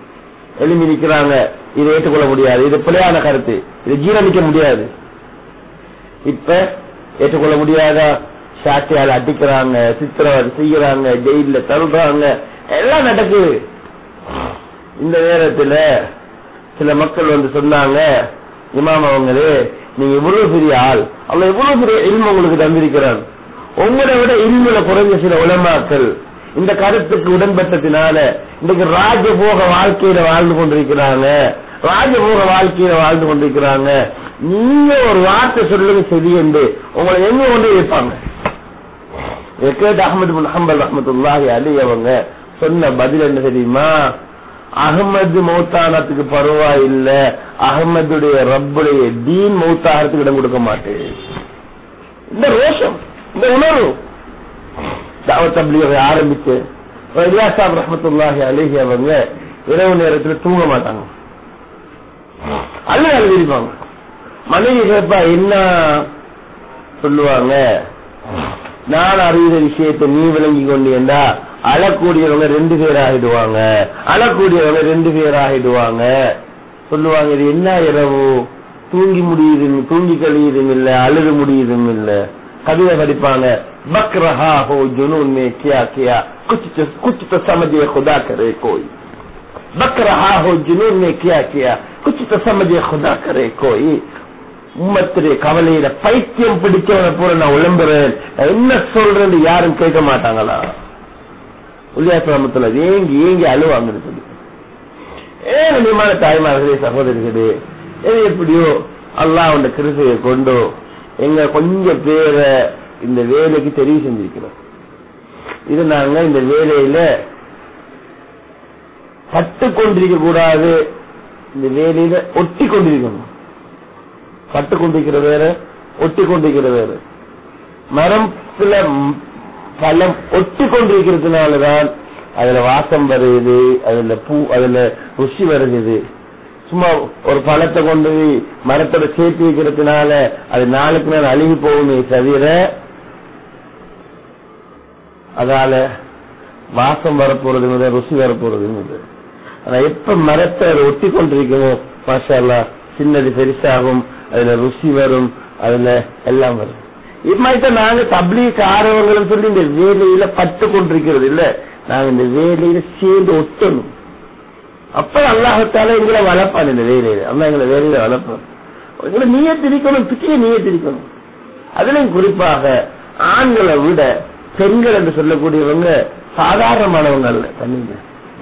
எழுப்பி நிக்கிறாங்க இதை ஏற்றுக்கொள்ள முடியாது இது பிழையான கருத்து இது ஜீரணிக்க முடியாது இப்ப ஏற்றுக்கொள்ள முடியாதா சாட்சியால் அடிக்கிறாங்க சித்திரவதை செய்யறாங்க ஜெயில தள்ளுறாங்க எல்லாம் நடக்குது இந்த நேரத்துல சில மக்கள் வந்து சொன்னாங்க இமாம் அவங்களே நீங்க இவ்வளவு பெரிய ஆள் அல்ல இவ்வளவு பெரிய இல்ம உங்களுக்கு தந்திருக்கிறான் உங்களை விட இல்முல குறைஞ்ச சில உலமாக்கள் இந்த கருத்துக்கு உடன்பட்டதினால இன்னைக்கு ராஜபோக வாழ்க்கையில வாழ்ந்து கொண்டிருக்கிறாங்க ராஜபோக வாழ்க்கையில வாழ்ந்து கொண்டிருக்கிறாங்க நீங்க ஒரு வார்த்தை சொல்லுங்க சரி என்று உங்களை எங்க கொண்டு வைப்பாங்க இதை கேட்டு அகமது பின் ஹம்பல் ரஹமத்துல்லாஹி அலி அவங்க சொன்ன பதில் என்ன தெரியுமா அகமது மௌத்தானத்துக்கு பரவாயில்ல அகமதுடைய ரப்புடைய தீன் மௌத்தாகிறதுக்கு இடம் கொடுக்க மாட்டேன் இந்த ரோஷம் இந்த உணர்வு தாவத் தப்லீகை ஆரம்பிச்சு இலியாசாப் ரஹமத்துல்லாஹி அலிஹி அவங்க இரவு நேரத்துல தூங்க மாட்டாங்க அழுது அழுதிருப்பாங்க மனைவி கேட்பா என்ன சொல்லுவாங்க நான் அறிந்த விஷயத்தை நீ விளங்கி கொண்டீண்டா அழக்கூடியவங்க ரெண்டு பேர் ஆகிடுவாங்க அழக்கூடியவங்க ரெண்டு பேர் ஆகிடுவாங்க சொல்லுவாங்க இது என்ன இரவு தூங்கி முடியுதும் தூங்கி கழியுதும் இல்ல அழுது முடியுதும் இல்ல கவிதை படிப்பாங்க பக்ரஹா ஹோ ஜுனூன் மே கியா கியா குச் குச் तो समझे खुदा करे कोई बकरहा हो जुनून में किया किया कुछ तो समझे खुदा करे कोई உம்மத்திலே கவலையில பைத்தியம் பிடிச்சவனை போல நான் உழம்புறேன் நான் என்ன சொல்றேன்னு யாரும் கேட்க மாட்டாங்களா உல்யாசிரமத்துல ஏங்கி ஏங்கி அழுவாங்கன்னு சொல்லி ஏன் கண்ணியமான தாய்மார்களே சகோதரிகளே எது எப்படியோ அல்லாஹ் அந்த கிருசையை கொண்டோ எங்க கொஞ்சம் பேரை இந்த வேலைக்கு தெரிவு செஞ்சிருக்கிறோம் இது நாங்க இந்த வேலையில பட்டு கொண்டிருக்க கூடாது இந்த வேலையில ஒட்டி கொண்டிருக்கணும் பட்டு கொண்டிருக்கிற வேற ஒட்டி கொண்டிருக்கிற வேற மரத்துல பழம் ஒட்டி கொண்டிருக்கிறதுனாலதான் அதுல வாசம் வருது அதுல பூ அதுல ருசி வருது சும்மா ஒரு பழத்தை கொண்டு போய் மரத்தோட சேர்த்து வைக்கிறதுனால அது நாளுக்கு நாள் அழுகி போகுமே தவிர அதால வாசம் வரப்போறது ருசி வரப்போறது ஆனா எப்ப மரத்தை ஒட்டி கொண்டிருக்கணும் மாஷா சின்னது பெருசாகும் அதுல ருசி வரும் அதுல எல்லாம் வரும் இம்மாதிரி நாங்க தப்லீக் ஆரவங்களும் சொல்லி இந்த வேலையில பட்டு கொண்டிருக்கிறது இல்ல நாங்க இந்த வேலையில சேர்ந்து ஒட்டணும் அப்ப அல்லாஹத்தால எங்களை வளர்ப்பான் இந்த வேலையில அல்லா எங்களை வேலையில வளர்ப்பான் எங்களை நீயே திரிக்கணும் பிச்சையை நீயே திரிக்கணும் அதுலயும் குறிப்பாக ஆண்களை விட பெண்கள் என்று சொல்லக்கூடியவங்க சாதாரணமானவங்க அல்ல தண்ணிங்க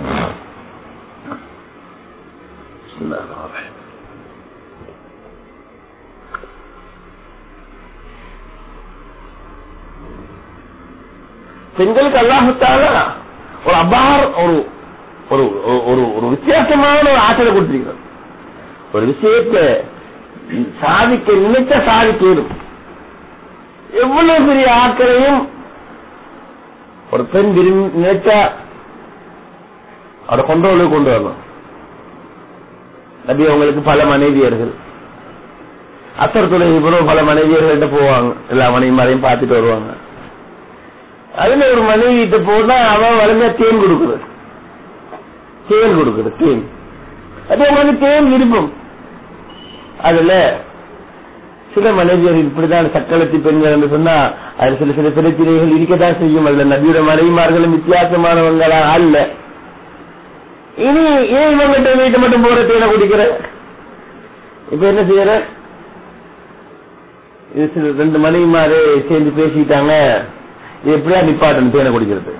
பெண்களுக்கு அல்லாஹத்தால ஒரு அபார் ஒரு ஒரு ஒரு ஒரு வித்தியாசமான ஒரு ஆற்றலை கொடுத்திருக்கிறது ஒரு விஷயத்தை சாதிக்க நினைச்ச சாதிக்கணும் எவ்வளவு பெரிய ஆட்களையும் ஒரு பெண் விரும்பி நினைச்சா அவரை கொண்டோளுக்கு கொண்டு வரணும் நபி அவங்களுக்கு பல மனைவியர்கள் அசர் துறை இவ்வளவு பல மனைவியர்கள்ட்ட போவாங்க எல்லா மனைவிமாரையும் பார்த்துட்டு வருவாங்க அதுல ஒரு மனைவிட்ட போனா அவன் வளர்ந்தா தேன் கொடுக்குறது தேன் கொடுக்குறது தேன் அதே மாதிரி தேன் விருப்பம் அதுல சில மனைவியர் இப்படிதான் சக்களத்தி பெண்கள் என்று சொன்னா அதுல சில சில பிரச்சனைகள் இருக்கத்தான் செய்யும் அதுல நபியோட மனைவிமார்களும் வித்தியாசமானவங்களா அல்ல இனி ஏன் இவங்கிட்ட வீட்டு மட்டும் போற தேனை குடிக்கிற இப்ப என்ன செய்யற இது சில ரெண்டு மனைவிமாரே சேர்ந்து பேசிட்டாங்க இது எப்படியா நிப்பாட்டணும் தேனை குடிக்கிறது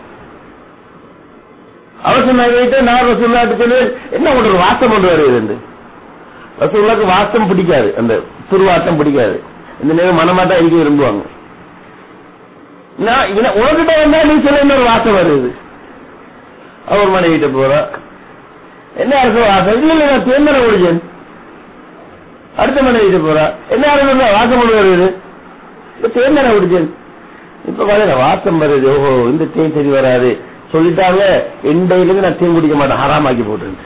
அவசரம் ஆகிட்டு நான் ரசூல்லாட்டு சொல்லி என்ன ஒன்று ஒரு வாசம் கொண்டு வருகிறது ரசூல்லாக்கு வாசம் பிடிக்காது அந்த துருவாட்டம் பிடிக்காது இந்த நேரம் மனமாட்டா இருக்க விரும்புவாங்க நான் உனக்கிட்ட வந்தா நீ சொல்ல இன்னொரு வாசம் வருது அவர் மனைவிட்ட போறா என்ன அர்த்தம் வாசம் இல்ல நான் தேர்ந்தன முடிஞ்சேன் அடுத்த மனைவிட்ட போறா என்ன அர்த்தம் வாசம் கொண்டு வருது இப்ப தேர்ந்தன முடிஞ்சேன் இப்ப பாருங்க வாசம் வருது ஓஹோ இந்த தேன் சரி வராது சொல்லிட்டாங்க இண்டையிலிருந்து நான் தேன் குடிக்க மாட்டேன் ஹராமாக்கி போட்டு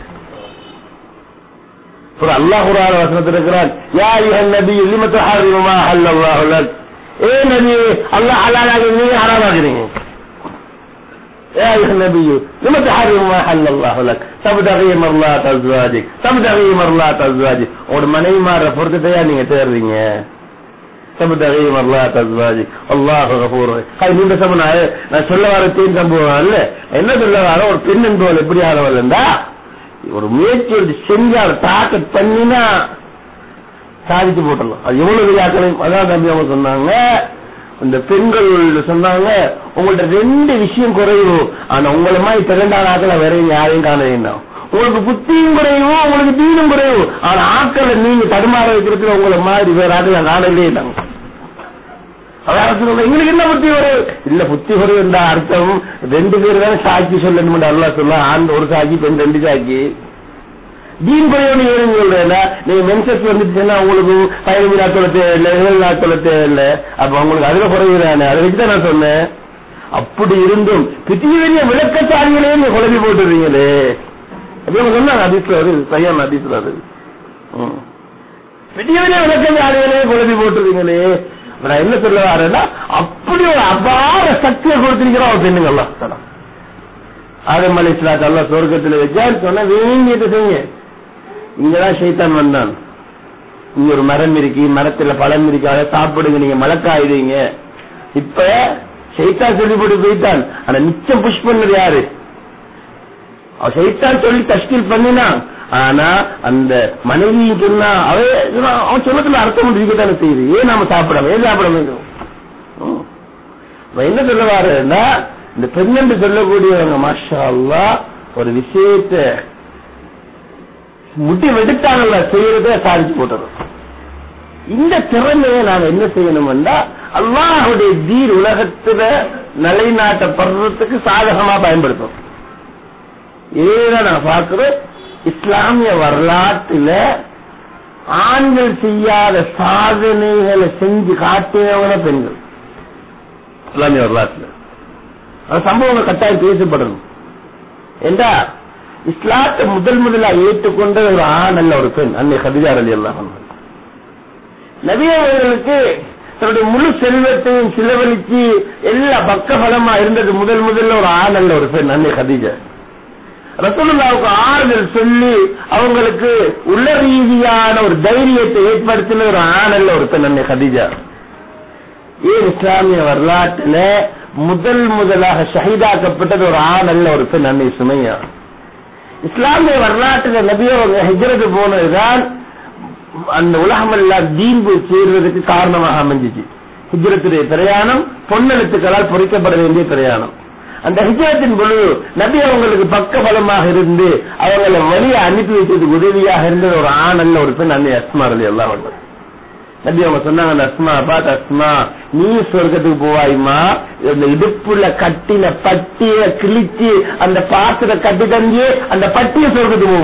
அல்லாஹ் குரான் வசனத்தில் இருக்கிறான் யா யுஹன் நபி லிமத்து ஹாரிமா அல்லாஹ் ஏ நபி அல்லாஹ் ஹலாலாக நீங்க ஹராமாக்குறீங்க يا أيها النبي لم تحرم ما حل الله لك تبتغي مرضات أزواجك تبتغي مرضات أزواجك ஒரு மனைவிமார பொருத்தத்தையா நீங்க தேடுறீங்க தபுதகை மர்லாத் அஸ்வாஜி அல்லாஹ் கபூர் அது நீண்ட சமனாய நான் சொல்ல வர தீன் சம்பவம் அல்ல என்ன சொல்ல வர ஒரு பெண் என்பவள் எப்படி ஆளவள் இருந்தா ஒரு முயற்சி எடுத்து செஞ்சால் டாக்கெட் பண்ணினா சாதிச்சு போட்டலாம் அது எவ்வளவு விழாக்களையும் அதான் தம்பி அவங்க சொன்னாங்க இந்த பெண்கள் சொன்னாங்க உங்கள்ட்ட ரெண்டு விஷயம் குறையும் ஆனா உங்களை மாதிரி பிறண்டான ஆக்களை வேற யாரையும் காண வேண்டாம் உங்களுக்கு புத்தியும் குறையும் உங்களுக்கு தீனும் குறையும் ஆனா ஆக்களை நீங்க தடுமாற வைக்கிறதுல உங்களை மாதிரி வேற ஆக்களை காணவே இல்லைங்க அதான் சொல்லுங்க எங்களுக்கு என்ன புத்தி குறைவு இல்ல புத்தி குறைவு என்ற அர்த்தம் ரெண்டு பேர் தானே சாட்சி சொல்லணும் அல்லா சொல்ல ஆண் ஒரு சாட்சி பெண் ரெண்டு சாட்சி தீன் குறைவு ஏன்னு சொல்றேன் நீங்க மென்சஸ் வந்துச்சுன்னா உங்களுக்கு பதினஞ்சு நாள் சொல்ல தேவையில்லை ஏழு நாள் சொல்ல தேவையில்லை அப்ப உங்களுக்கு அதுல குறைவு தானே அதை வச்சுதான் நான் சொன்னேன் அப்படி இருந்தும் பெரிய பெரிய விளக்கச்சாரிகளே நீங்க குழம்பி போட்டுறீங்களே அப்படி சொன்னாங்க அதிசல வருது சரியான அதிசல வருது ம். பெரிய பெரிய விளக்கச்சாரிகளே குழம்பி போட்டுறீங்களே அப்ப நான் என்ன சொல்ல வரேன்னா அப்படி ஒரு அபார சக்தியை கொடுத்திருக்கிறோம் ஒரு பெண்ணுங்கள்லாம் ஆதம் அலி இஸ்லாத் அல்லா சொர்க்கத்துல வச்சார் சொன்ன வேண்டியது செய்யுங்க இங்கதான் ஷைத்தான் வந்தான் இங்க ஒரு மரம் இருக்கு மரத்துல பழம் இருக்கு அதை சாப்பிடுங்க நீங்க மலக்காயிடுவீங்க இப்ப ஷைத்தான் சொல்லி போட்டு போயிட்டான் ஆனா மிச்சம் புஷ் பண்ணது யாரு அவன் ஷைத்தான் சொல்லி தஷ்கில் பண்ணினான் ஆனா அந்த மனைவி சொன்னா அவ அவன் சொல்லத்துல அர்த்தம் இருக்கத்தானே செய்யுது ஏன் நாம சாப்பிடாம ஏன் சாப்பிட வேண்டும் ம். அவன் என்ன சொல்ல வாருன்னா இந்த பெண் என்று சொல்லக்கூடியவங்க மாஷா அல்லாஹ் ஒரு விஷயத்தை முடி வெடுத்தாங்கல்ல செய்யறத சாதிச்சு போட்டுறோம் இந்த திறமையை நாம என்ன செய்யணும்னா அல்லாஹுடைய தீர் உலகத்துல நிலைநாட்டப்படுறதுக்கு சாதகமா பயன்படுத்தும் இதேதான் நான் பார்க்கிறேன் இஸ்லாமிய வரலாற்றுல ஆண்கள் செய்யாத சாதனைகளை செஞ்சு காட்டியவங்க பெண்கள் இஸ்லாமிய வரலாற்றுல அந்த சம்பவங்கள் கட்டாயம் பேசப்படணும் என்றா இஸ்லாத்தை முதல் முதலா ஏற்றுக்கொண்ட ஒரு ஆண் அல்ல ஒரு பெண் அன்னை கதிஜா அலி அல்லாஹ் நபியவர்களுக்கு தன்னுடைய முழு செல்வத்தையும் செலவழிச்சு எல்லா பக்க பலமா இருந்தது முதல் முதல்ல ஒரு ஆண் அல்ல ஒரு பெண் அன்னை கதிஜா ரசூலுல்லாவுக்கு ஆறுதல் சொல்லி அவங்களுக்கு உள்ள ரீதியான ஒரு தைரியத்தை ஏற்படுத்தின ஒரு ஆண் அல்ல ஒரு பெண் அன்னை கதிஜா ஏன் இஸ்லாமிய வரலாற்றுல முதல் முதலாக ஷஹீதாக்கப்பட்டது ஒரு ஆண் அல்ல ஒரு பெண் அன்னை சுமையா இஸ்லாமிய வரலாற்றுல நபியோ ஹிஜரத்து போனதுதான் அந்த உலகமெல்லாம் தீன் போய் சேர்வதற்கு காரணமாக அமைஞ்சிச்சு ஹிஜரத்துடைய பிரயாணம் பொன்னெழுத்துக்களால் பொறிக்கப்பட வேண்டிய பிரயாணம் அந்த ஹிஜரத்தின் பொழுது நபி அவங்களுக்கு பக்க பலமாக இருந்து அவங்களை வழியை அனுப்பி வைக்கிறதுக்கு உதவியாக இருந்தது ஒரு ஆண் அல்ல ஒரு பெண் அன்னை அஸ்மா அலி எல்லாம் வந்தது நபி அவங்க சொன்னாங்க அந்த அஸ்மா பாத்து அஸ்மா நீ சொர்க்கத்துக்கு போவாயுமா இந்த இடுப்புல கட்டின பட்டிய கிழிச்சு அந்த பாத்திர கட்டி தங்கி அந்த பட்டிய சொர்க்கத்துக்கு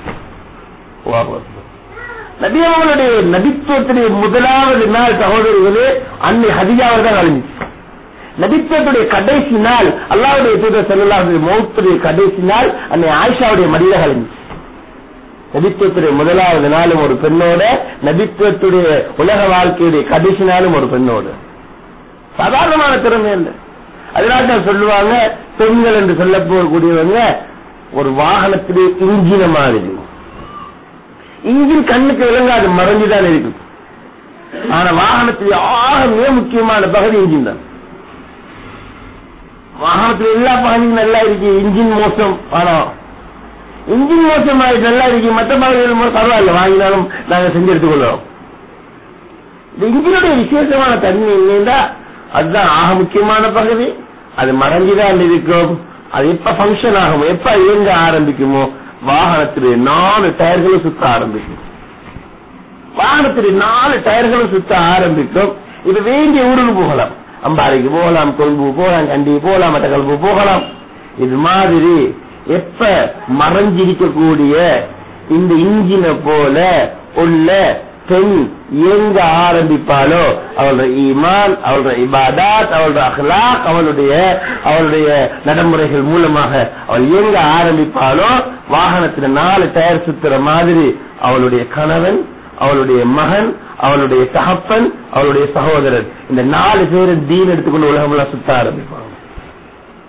போவாங்க நபி அவங்களுடைய நபித்துவத்துடைய முதலாவது நாள் சகோதரிகளே அன்னை ஹதிஜாவை தான் அழிஞ்சிச்சு நபித்துவத்துடைய கடைசி நாள் அல்லாவுடைய தூதர் செல்லாவுடைய மௌத்துடைய கடைசி நாள் அன்னை ஆயிஷாவுடைய மடியில கழிஞ்சிச்சு நபித்துவத்துடைய முதலாவது நாளும் ஒரு பெண்ணோட நபித்துவத்துடைய உலக வாழ்க்கையுடைய கடைசி நாளும் ஒரு பெண்ணோடு சாதாரணமான திறமை இல்லை அதனால தான் சொல்லுவாங்க பெண்கள் என்று சொல்ல போகக்கூடியவங்க ஒரு வாகனத்துடைய இன்ஜின மாதிரி இன்ஜின் கண்ணுக்கு விளங்காது மறைஞ்சுதான் இருக்கு ஆனா வாகனத்துடைய ஆக மிக முக்கியமான பகுதி இன்ஜின் தான் வாகனத்துல எல்லா பகுதியும் நல்லா இருக்கு இன்ஜின் மோசம் ஆனா இன்ஜின் மோசமாயிட்டு நல்லா இருக்கு மற்ற பகுதிகள் பரவாயில்ல வாங்கினாலும் நாங்க செஞ்சு எடுத்துக்கொள்றோம் இந்த இன்ஜினுடைய விசேஷமான தன்மை இல்லைன்னா அதுதான் ஆக முக்கியமான பகுதி அது மறைஞ்சுதான் இருக்கும் அது எப்ப பங்கன் ஆகும் எப்ப இயங்க ஆரம்பிக்குமோ வாகனத்துடைய நாலு டயர்களும் சுத்த ஆரம்பிக்கும் வாகனத்துடைய நாலு டயர்களும் சுத்த ஆரம்பிக்கும் இது வேண்டிய ஊருக்கு போகலாம் அம்பாறைக்கு போகலாம் கொழும்பு போகலாம் கண்டி போகலாம் மட்டக்கல்பு போகலாம் இது மாதிரி எப்ப மறைஞ்சிருக்கக்கூடிய இந்த இன்ஜினை போல உள்ள பெண் இயங்க ஆரம்பிப்பாளோ அவளுடைய ஈமான் அவளுடைய இபாதாத் அவளுடைய அஹ்லாக் அவளுடைய அவளுடைய நடைமுறைகள் மூலமாக அவள் இயங்க ஆரம்பிப்பாளோ வாகனத்துல நாலு டயர் சுத்துற மாதிரி அவளுடைய கணவன் அவளுடைய மகன் அவளுடைய தகப்பன் அவளுடைய சகோதரர் இந்த நாலு பேரும் தீன் எடுத்துக்கொண்டு உலகம் எல்லாம் சுத்த ஆரம்பிப்பாங்க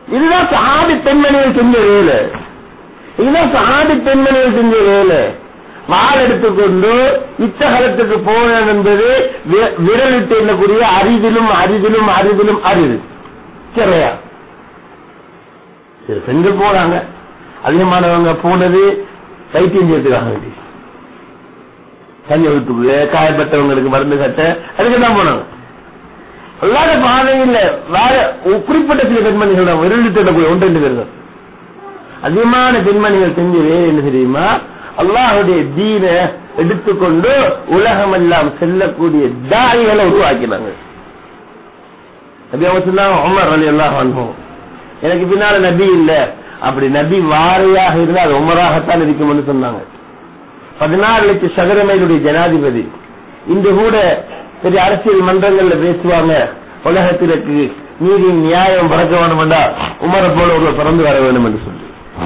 இதுதான் சஹாபி பெண்மணிகள் செஞ்ச வேலை இதுதான் சஹாபி பெண்மணிகள் செஞ்ச வேலை வாள் எடுத்துக்கொண்டு இச்சகலத்துக்கு போனது என்பது வி- விரலிட்டு எண்ணக்கூடிய அரிதிலும் அரிதிலும் அரிதிலும் அரிது சரியா சில பெண்கள் போறாங்க அதிகமானவங்க போனது வைத்தியம் செய்யறதுக்காக வேண்டி கஞ்ச வீட்டுக்குள்ள காயப்பட்டவங்களுக்கு மருந்து கட்ட அதுக்கு தான் போனாங்க அல்லாத பாதையில் வேற ஒரு குறிப்பிட்ட சில பெண்மணிகள் தான் விரலிட்டு எண்ணக்கூடிய ஒன்று ரெண்டு பேர் தான் அதிகமான பெண்மணிகள் செஞ்ச வேலை என்ன தெரியுமா அல்லாஹுடைய தீன எடுத்துக்கொண்டு உலகமெல்லாம் செல்லக்கூடிய தாயிகளை உருவாக்கினாங்க நபி அவங்க சொன்னாங்க உமர் அலி அல்லாஹ் அனுபவம் எனக்கு பின்னால நபி இல்ல அப்படி நபி வாரியாக இருந்தா அது உமராகத்தான் இருக்கும்னு சொன்னாங்க பதினாறு லட்சம் சதுரமையிலுடைய ஜனாதிபதி இன்று கூட பெரிய அரசியல் மன்றங்கள்ல பேசுவாங்க உலகத்திற்கு நீதி நியாயம் பறக்க வேணும்டா உமரை போல ஒரு பிறந்து வர வேண்டும் என்று சொல்லி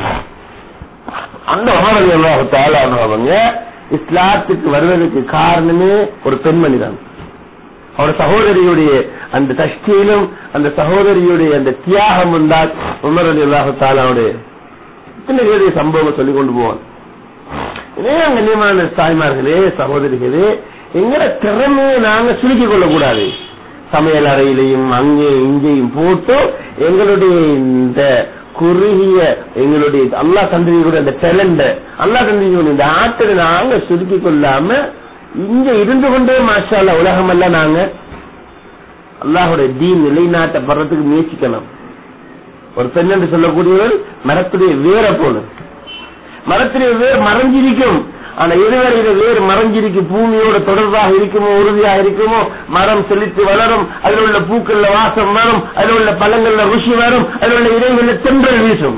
அந்த உமர் அலி அல்லாஹ் அவங்க இஸ்லாத்துக்கு வருவதற்கு காரணமே ஒரு பெண்மணி தான் அவருடைய சகோதரியுடைய அந்த தஷ்டியிலும் அந்த சகோதரியுடைய அந்த தியாகம் தான் உமர் அலி அல்லாஹு தாலாவுடைய இத்தனை பேருடைய சம்பவம் சொல்லிக் கொண்டு போவான் இதே கண்ணியமான தாய்மார்களே சகோதரிகளே எங்கட திறமையை நாங்க சுருக்கிக் கொள்ளக்கூடாது சமையல் அறையிலையும் அங்கே இங்கேயும் போட்டு எங்களுடைய இந்த குறுகிய எங்களுடைய அல்லாஹ் தந்திரிக்கூடிய அந்த டேலண்ட அல்லாஹ் தந்திரிக்கூடிய இந்த ஆற்றலை நாங்க சுருக்கிக் கொள்ளாம இங்க இருந்து கொண்டே மாஷா அல்லாஹ் உலகமெல்லாம் நாங்க அல்லாஹுடைய தீன் நிலைநாட்டப்படுறதுக்கு முயற்சிக்கணும் ஒரு பெண் என்று சொல்லக்கூடியவர் மரத்துடைய வேற போல மரத்துடைய வேர் மறைஞ்சிருக்கும் ஆனா எதுவரை இது வேர் மறைஞ்சிருக்கு பூமியோட தொடர்பாக இருக்குமோ உறுதியாக இருக்குமோ மரம் செழித்து வளரும் அதில் உள்ள பூக்கள்ல வாசம் வரும் அதில் உள்ள பழங்கள்ல ருசி வரும் அதில் உள்ள இடைவெளி தென்றல் வீசும்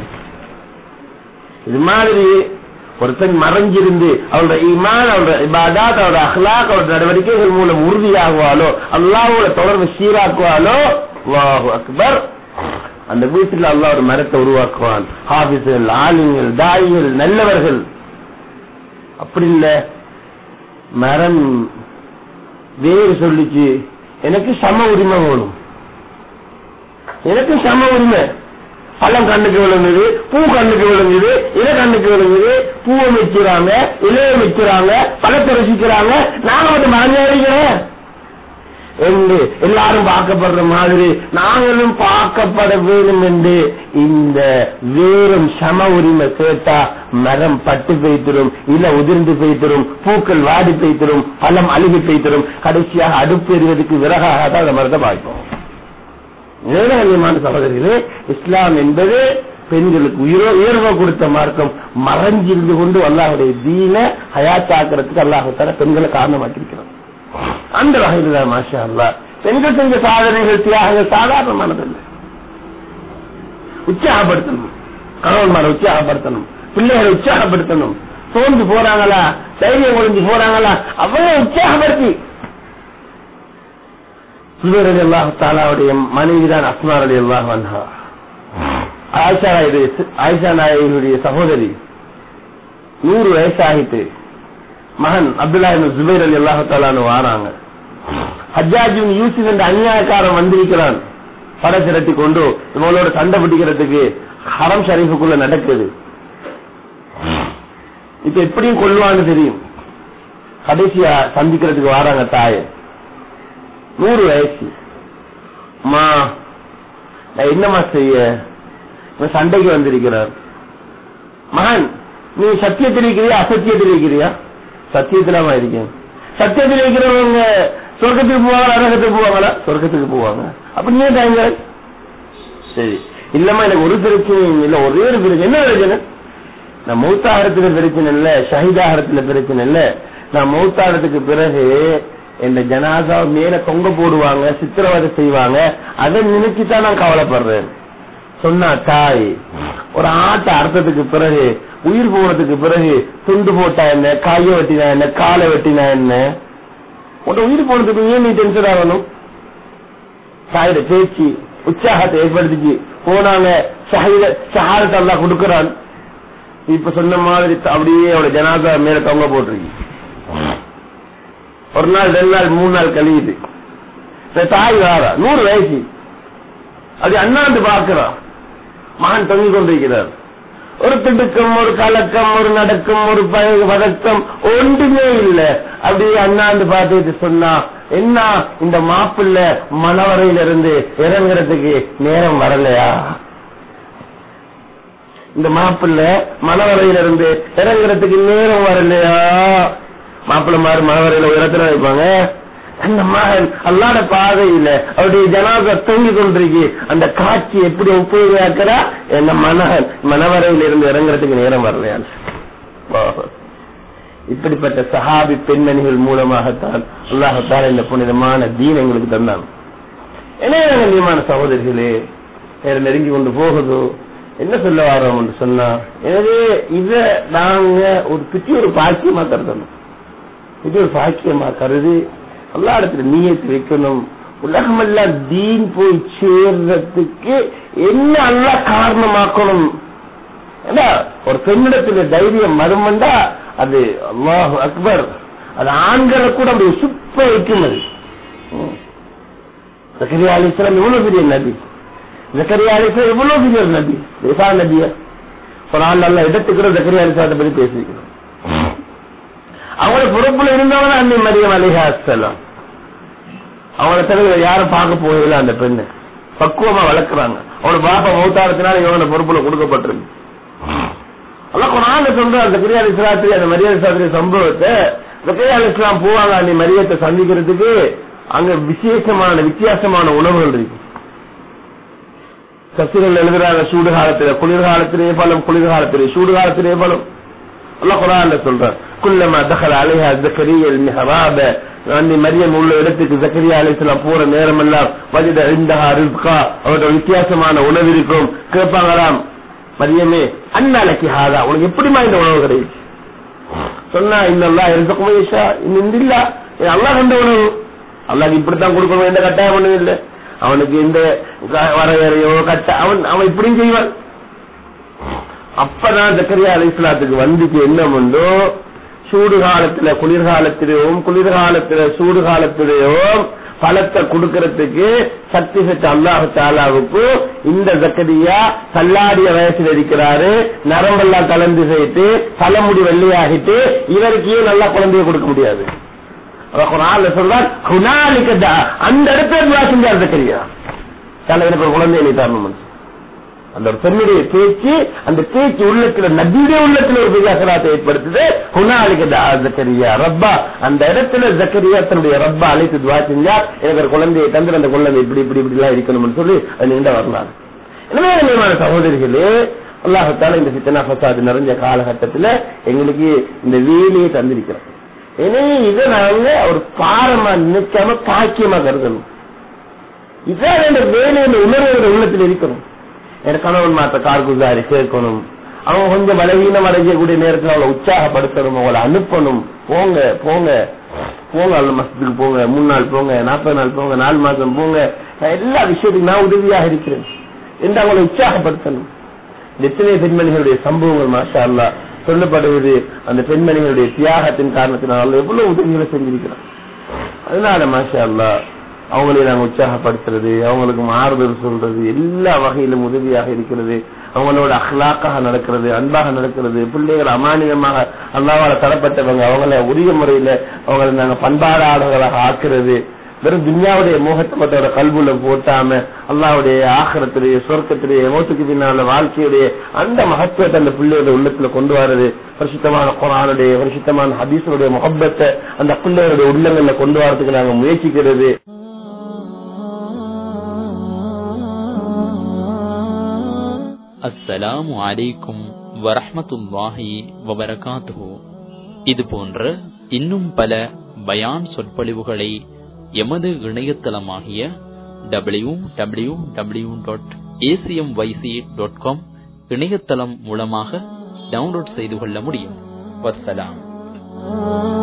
இது மாதிரி ஒருத்தன் மறைஞ்சிருந்து அவருடைய ஈமான் அவருடைய இபாதாத் அவருடைய அஹ்லாக் அவருடைய நடவடிக்கைகள் மூலம் உறுதியாகுவாலோ அல்லாஹோட தொடர்பு சீராக்குவாலோ வாஹு அக்பர் அந்த வீட்டில் அல்லாஹ் ஒரு மரத்தை உருவாக்குவான் ஹாபிஸ்கள் ஆலிங்கள் தாயிகள் நல்லவர்கள் அப்படி இல்ல மரம் வேறு சொல்லிச்சு எனக்கு சம உரிமை வேணும் எனக்கு சம உரிமை பழம் கண்ணுக்கு விளங்குது பூ கண்ணுக்கு விளங்குது இலை கண்ணுக்கு விளங்குது பூவை வச்சுறாங்க இலையை வச்சுறாங்க பழத்தை ரசிக்கிறாங்க நானும் வந்து மறந்து என்று எல்லாரும் பார்க்கப்படுற மாதிரி நாங்களும் பார்க்கப்பட வேண்டும் என்று இந்த வேறும் சம உரிமை கேட்டா மரம் பட்டு பெய்திரும் இல்ல உதிர்ந்து பெய்திரும் பூக்கள் வாடி பெய்திரும் பழம் அழுகி பெய்திரும் கடைசியாக அடுப்பு எறிவதற்கு விறகாக தான் அந்த மரத்தை பார்ப்போம் நேரமான சகோதரிகளே இஸ்லாம் என்பது பெண்களுக்கு உயிரோ உயர்வோ கொடுத்த மார்க்கம் மறைஞ்சிருந்து கொண்டு அல்லாஹுடைய தீன ஹயாத்தாக்கிறதுக்கு அல்லாஹால பெண்களை காரணமாக்கியிருக்கிறோம் அந்த வகையில் தான் மாஷா அல்லா பெண்கள் செஞ்ச சாதனைகள் தியாகங்கள் சாதாரணமானதல்ல உற்சாகப்படுத்தணும் கணவன்மாரை உற்சாகப்படுத்தணும் பிள்ளைகளை உற்சாகப்படுத்தணும் சோர்ந்து போறாங்களா தைரியம் ஒழிஞ்சு போறாங்களா அவ்வளவு உற்சாகப்படுத்தி சுபர் அலி அல்லாஹ் தாலாவுடைய மனைவிதான் அஸ்மார் அலி அல்லாஹ் வன்ஹா ஆயிஷா நாயுடைய- ஆயிஷா நாயுடைய சகோதரி நூறு வயசாகிட்டு மகன் அப்துல்லா ஜுபைர் அலி அல்லாஹ் தாலான்னு வாராங்க ஹஜ்ஜாஜ் இப்னு யூசுப் என்ற அநியாயக்காரன் வந்திருக்கிறான் படை திரட்டி கொண்டு இவங்களோட சண்டை பிடிக்கிறதுக்கு ஹரம் ஷரீஃபுக்குள்ள நடக்குது இப்ப எப்படியும் கொள்வான்னு தெரியும் கடைசியா சந்திக்கிறதுக்கு வாராங்க தாயை நூறு வயசு அம்மா நான் என்னம்மா செய்ய இவன் சண்டைக்கு வந்திருக்கிறார் மகன் நீ சத்தியத்தில் இருக்கிறியா அசத்தியத்தில் இருக்கிறியா சத்தியத்திலாமா இருக்கேன் சத்தியத்தில் இருக்கிறவங்க சொர்க்கத்துக்கு போவாங்களா நரகத்துக்கு போவாங்களா சொர்க்கத்துக்கு போவாங்க அப்ப நீ ஏன் தாங்க சரி இல்லம்மா எனக்கு ஒரு பிரச்சனையும் இல்ல ஒரே ஒரு பிரச்சனை என்ன பிரச்சனை நான் மௌத்தாகரத்துல பிரச்சனை இல்ல ஷஹீதாகரத்துல பிரச்சனை இல்ல நான் மௌத்தாகறதுக்கு பிறகு என் ஜனாதா மேல தொங்க போடுவாங்க சித்திரவதை செய்வாங்க அதை நினைச்சுதான் நான் கவலைப்படுறேன் சொன்னா தாய் ஒரு ஆட்டை அறுத்ததுக்கு பிறகு உயிர் போனதுக்கு பிறகு துண்டு போட்டா என்ன கைய வெட்டினா என்ன காலை வெட்டினா என்ன உன் உயிர் போனதுக்கு ஏன் நீ டென்ஷன் ஆகணும் தாயோட பேச்சு உற்சாகத்தை ஏற்படுத்திச்சு போனாங்க ஷஹீத ஷஹாதத்தை எல்லாம் கொடுக்கறான் இப்ப சொன்ன மாதிரி அப்படியே அவட ஜனாதா மேல தொங்க போட்டிருக்கு ஒரு நாள் ரெண்டு நாள் மூணு நாள் கழியுது இந்த தாய் வாரா நூறு வயசு அது அண்ணாந்து பார்க்கிறான் மகன் தொங்கிக் கொண்டிருக்கிறார் ஒரு திடுக்கம் ஒரு கலக்கம் ஒரு நடக்கம் ஒரு பய- பதக்கம் ஒன்றுமே இல்ல அப்படியே அண்ணாந்து பார்த்துட்டு சொன்னா என்ன இந்த மாப்பிள்ள மணவரையில இருந்து இறங்குறதுக்கு நேரம் வரலையா இந்த மாப்பிள்ள மணவரையில இருந்து இறங்குறதுக்கு நேரம் வரலையா மாப்பிள்ள மாதிரி மணவரையில உயரத்துல வைப்பாங்க அந்த மகன் அல்லாட பாதையில அவருடைய ஜனாத தொங்கி கொண்டிருக்கு அந்த காட்சி எப்படி ஒப்புமையாக்கிறா என்ன மனகன் மணவரையில இருந்து இறங்குறதுக்கு நேரம் வரலையான்னு இப்படிப்பட்ட சஹாபி பெண்மணிகள் மூலமாகத்தான் அல்லாஹத்தால இந்த புனிதமான தீன் எங்களுக்கு தந்தான் எனவே கண்ணியமான சகோதரிகளே வேற நெருங்கி கொண்டு போகுதோ என்ன சொல்ல வரோம் என்று சொன்னா எனவே இத நாங்க ஒரு பித்தி ஒரு பாக்கியமா கருதணும் இது ஒரு பாக்கியமா கருதி எல்லா இடத்துல நீயத்து வைக்கணும் உலகமெல்லாம் தீன் போய் சேர்றதுக்கு என்ன அல்ல காரணமாக்கணும் ஏன்னா ஒரு பெண்ணிடத்துல தைரியம் மருமண்டா அது அல்லாஹ் அக்பர் அது ஆண்களை கூட அப்படி சுப்ப வைக்கும் அது ம். ஜக்கரியா அலிஸ்லாம் எவ்வளவு பெரிய நபி ஜக்கரியா அலிஸ்லாம் எவ்வளவு பெரிய ஒரு நபி லேசா நபியா ஒரு ஆள் நல்ல இடத்துக்கு ஜக்கரியா அலிஸ்லாத்தை பத்தி பேசிக்கிறோம் அவங்கள பொறுப்புல இருந்தவங்க அன்னை மரியம் அலிஹாசலாம் அவங்கள தவிர யாரும் பார்க்க போகல அந்த பெண்ணு பக்குவமா வளர்க்கறாங்க அவனோட பாப்பா மௌத்தாரத்தினால இவங்க பொறுப்புல கொடுக்கப்பட்டிருக்கு அல்ல குரான் சொல்ற அந்த கிரியால் இஸ்லாத்தி அந்த மரியாதை சாத்திரிய சம்பவத்தை கிரியால் இஸ்லாம் போவாங்க அன்னை மரியத்தை சந்திக்கிறதுக்கு அங்க விசேஷமான வித்தியாசமான உணவுகள் இருக்கு சசிகள் எழுதுறாங்க சூடு காலத்திலே குளிர்காலத்திலே பலம் குளிர்காலத்திலே சூடு காலத்திலே பலம் அல்லாஹ் குரான்ல சொல்றார் குல்லமா தகல அலைஹா ஜக்கரியல் மிஹராப அன்னி மரியம் உள்ள இடத்துக்கு ஜக்கரியா அலைஹிஸ்ஸலாம் போற நேரம் எல்லாம் வஜத இந்தஹா ரிஸ்கா அவரோட வித்தியாசமான உணவு இருக்கும் கேட்பாங்களாம் மரியமே அண்ணாலக்கி ஹாதா உனக்கு எப்படிமா இந்த உணவு கிடைச்சு சொன்னா இன்னல்லா எந்த இஷா இந்த இல்ல இது அல்லாஹ் கண்ட உணவு அல்லாஹ் இப்படித்தான் கொடுக்கணும் எந்த கட்டாயம் ஒண்ணும் இல்ல அவனுக்கு இந்த க- வரையறையோ கட்ட அவன் அவன் இப்படியும் செய்வான் அப்பதான் ஜக்கரியா அலிஸ்லாத்துக்கு வந்துச்சு என்ன உண்டோ சூடு காலத்துல குளிர்காலத்திலேயும் குளிர்காலத்துல சூடு காலத்திலேயும் பழத்தை கொடுக்கறதுக்கு சக்தி பெற்ற அல்லாஹு தாலாவுக்கு இந்த ஜக்கரியா தள்ளாடிய வயசுல இருக்கிறாரு நரம்பெல்லாம் கலந்து சேர்த்து தலைமுடி வெள்ளையாகிட்டு இவருக்கு ஏன் நல்லா குழந்தைய கொடுக்க முடியாது அவர் குரான்ல சொல்றார் குணாலிக்க தா- அந்த இடத்துல துவா செஞ்சார் ஜக்கரியா தால எனக்கு ஒரு குழந்தைய நீ தரணும் அந்த ஒரு பெண்ணுடைய பேச்சு அந்த பேச்சு உள்ளத்துல நபியுடைய உள்ளத்துல ஒரு பெரிய அசராத்தை ஏற்படுத்துது குணாலிக்க தா ஜக்கரியா ரப்பா அந்த இடத்துல ஜக்கரியா தன்னுடைய ரப்பா அழைத்து துவா செஞ்சா எனக்கு ஒரு குழந்தையை தந்து அந்த குழந்தை இப்படி இப்படி இப்படி எல்லாம் இருக்கணும்னு சொல்லி அது நீண்ட வரலாறு எனவே கண்ணியமான சகோதரிகளே அல்லாஹத்தால இந்த சித்தனா ஃபசாது நிறைஞ்ச காலகட்டத்துல எங்களுக்கு இந்த வேலையை தந்திருக்கிறோம் எனவே இதை நாங்க ஒரு பாரமா நினைக்காம பாக்கியமா கருதணும் இதான் இந்த வேலையில உணர்வு உள்ளத்தில் இருக்கணும் எனக்கு கணவன் மாத்த கார்குசாரி சேர்க்கணும் அவங்க கொஞ்சம் பலவீனம் அடையக்கூடிய நேரத்தில் அவளை உற்சாகப்படுத்தணும் அவளை அனுப்பணும் போங்க போங்க போங்க அல்ல மசத்துக்கு போங்க மூணு நாள் போங்க நாற்பது நாள் போங்க நாலு மாசம் போங்க நான் எல்லா விஷயத்துக்கும் நான் உதவியாக இருக்கிறேன் என்று அவங்களை உற்சாகப்படுத்தணும் இந்த எத்தனை பெண்மணிகளுடைய சம்பவங்கள் மாஷா அல்லா சொல்லப்படுவது அந்த பெண்மணிகளுடைய தியாகத்தின் காரணத்தினால் அவங்க எவ்வளவு உதவிகளை செஞ்சிருக்கிறான் அதனால மாஷா அல்லா அவங்களை நாங்க உற்சாகப்படுத்துறது அவங்களுக்கு மாறுதல் சொல்றது எல்லா வகையிலும் உதவியாக இருக்கிறது அவங்களோட அஹ்லாக்காக நடக்கிறது அன்பாக நடக்கிறது பிள்ளைகள் அமானியமாக அல்லாவால தரப்பட்டவங்க அவங்கள உரிய முறையில அவங்களை நாங்க பண்பாடாளர்களாக ஆக்குறது வெறும் துன்யாவுடைய மோகத்தப்பட்டோட கல்புல போட்டாம அல்லாவுடைய ஆகரத்துடைய சொர்க்கத்துடைய மோத்துக்கு பின்னால வாழ்க்கையுடைய அந்த மகத்துவத்தை அந்த பிள்ளையோட உள்ளத்துல கொண்டு வர்றது பரிசுத்தமான குரானுடைய பரிசுத்தமான ஹதீஸுடைய முகப்பத்தை அந்த பிள்ளைகளுடைய உள்ளங்கள்ல கொண்டு வரதுக்கு நாங்க முயற்சிக்கிறது அஸ்ஸலாமு அலைக்கும் வரஹ்மத்துல்லாஹி வபரகாத்துஹு இது போன்ற இன்னும் பல பயான் சொற்பொழிவுகளை எமது இணையதளமாகிய W W W dot ACM YC dot com இணையதளம் மூலமாக டவுன்லோட் செய்து கொள்ள முடியும் வஸ்ஸலாம்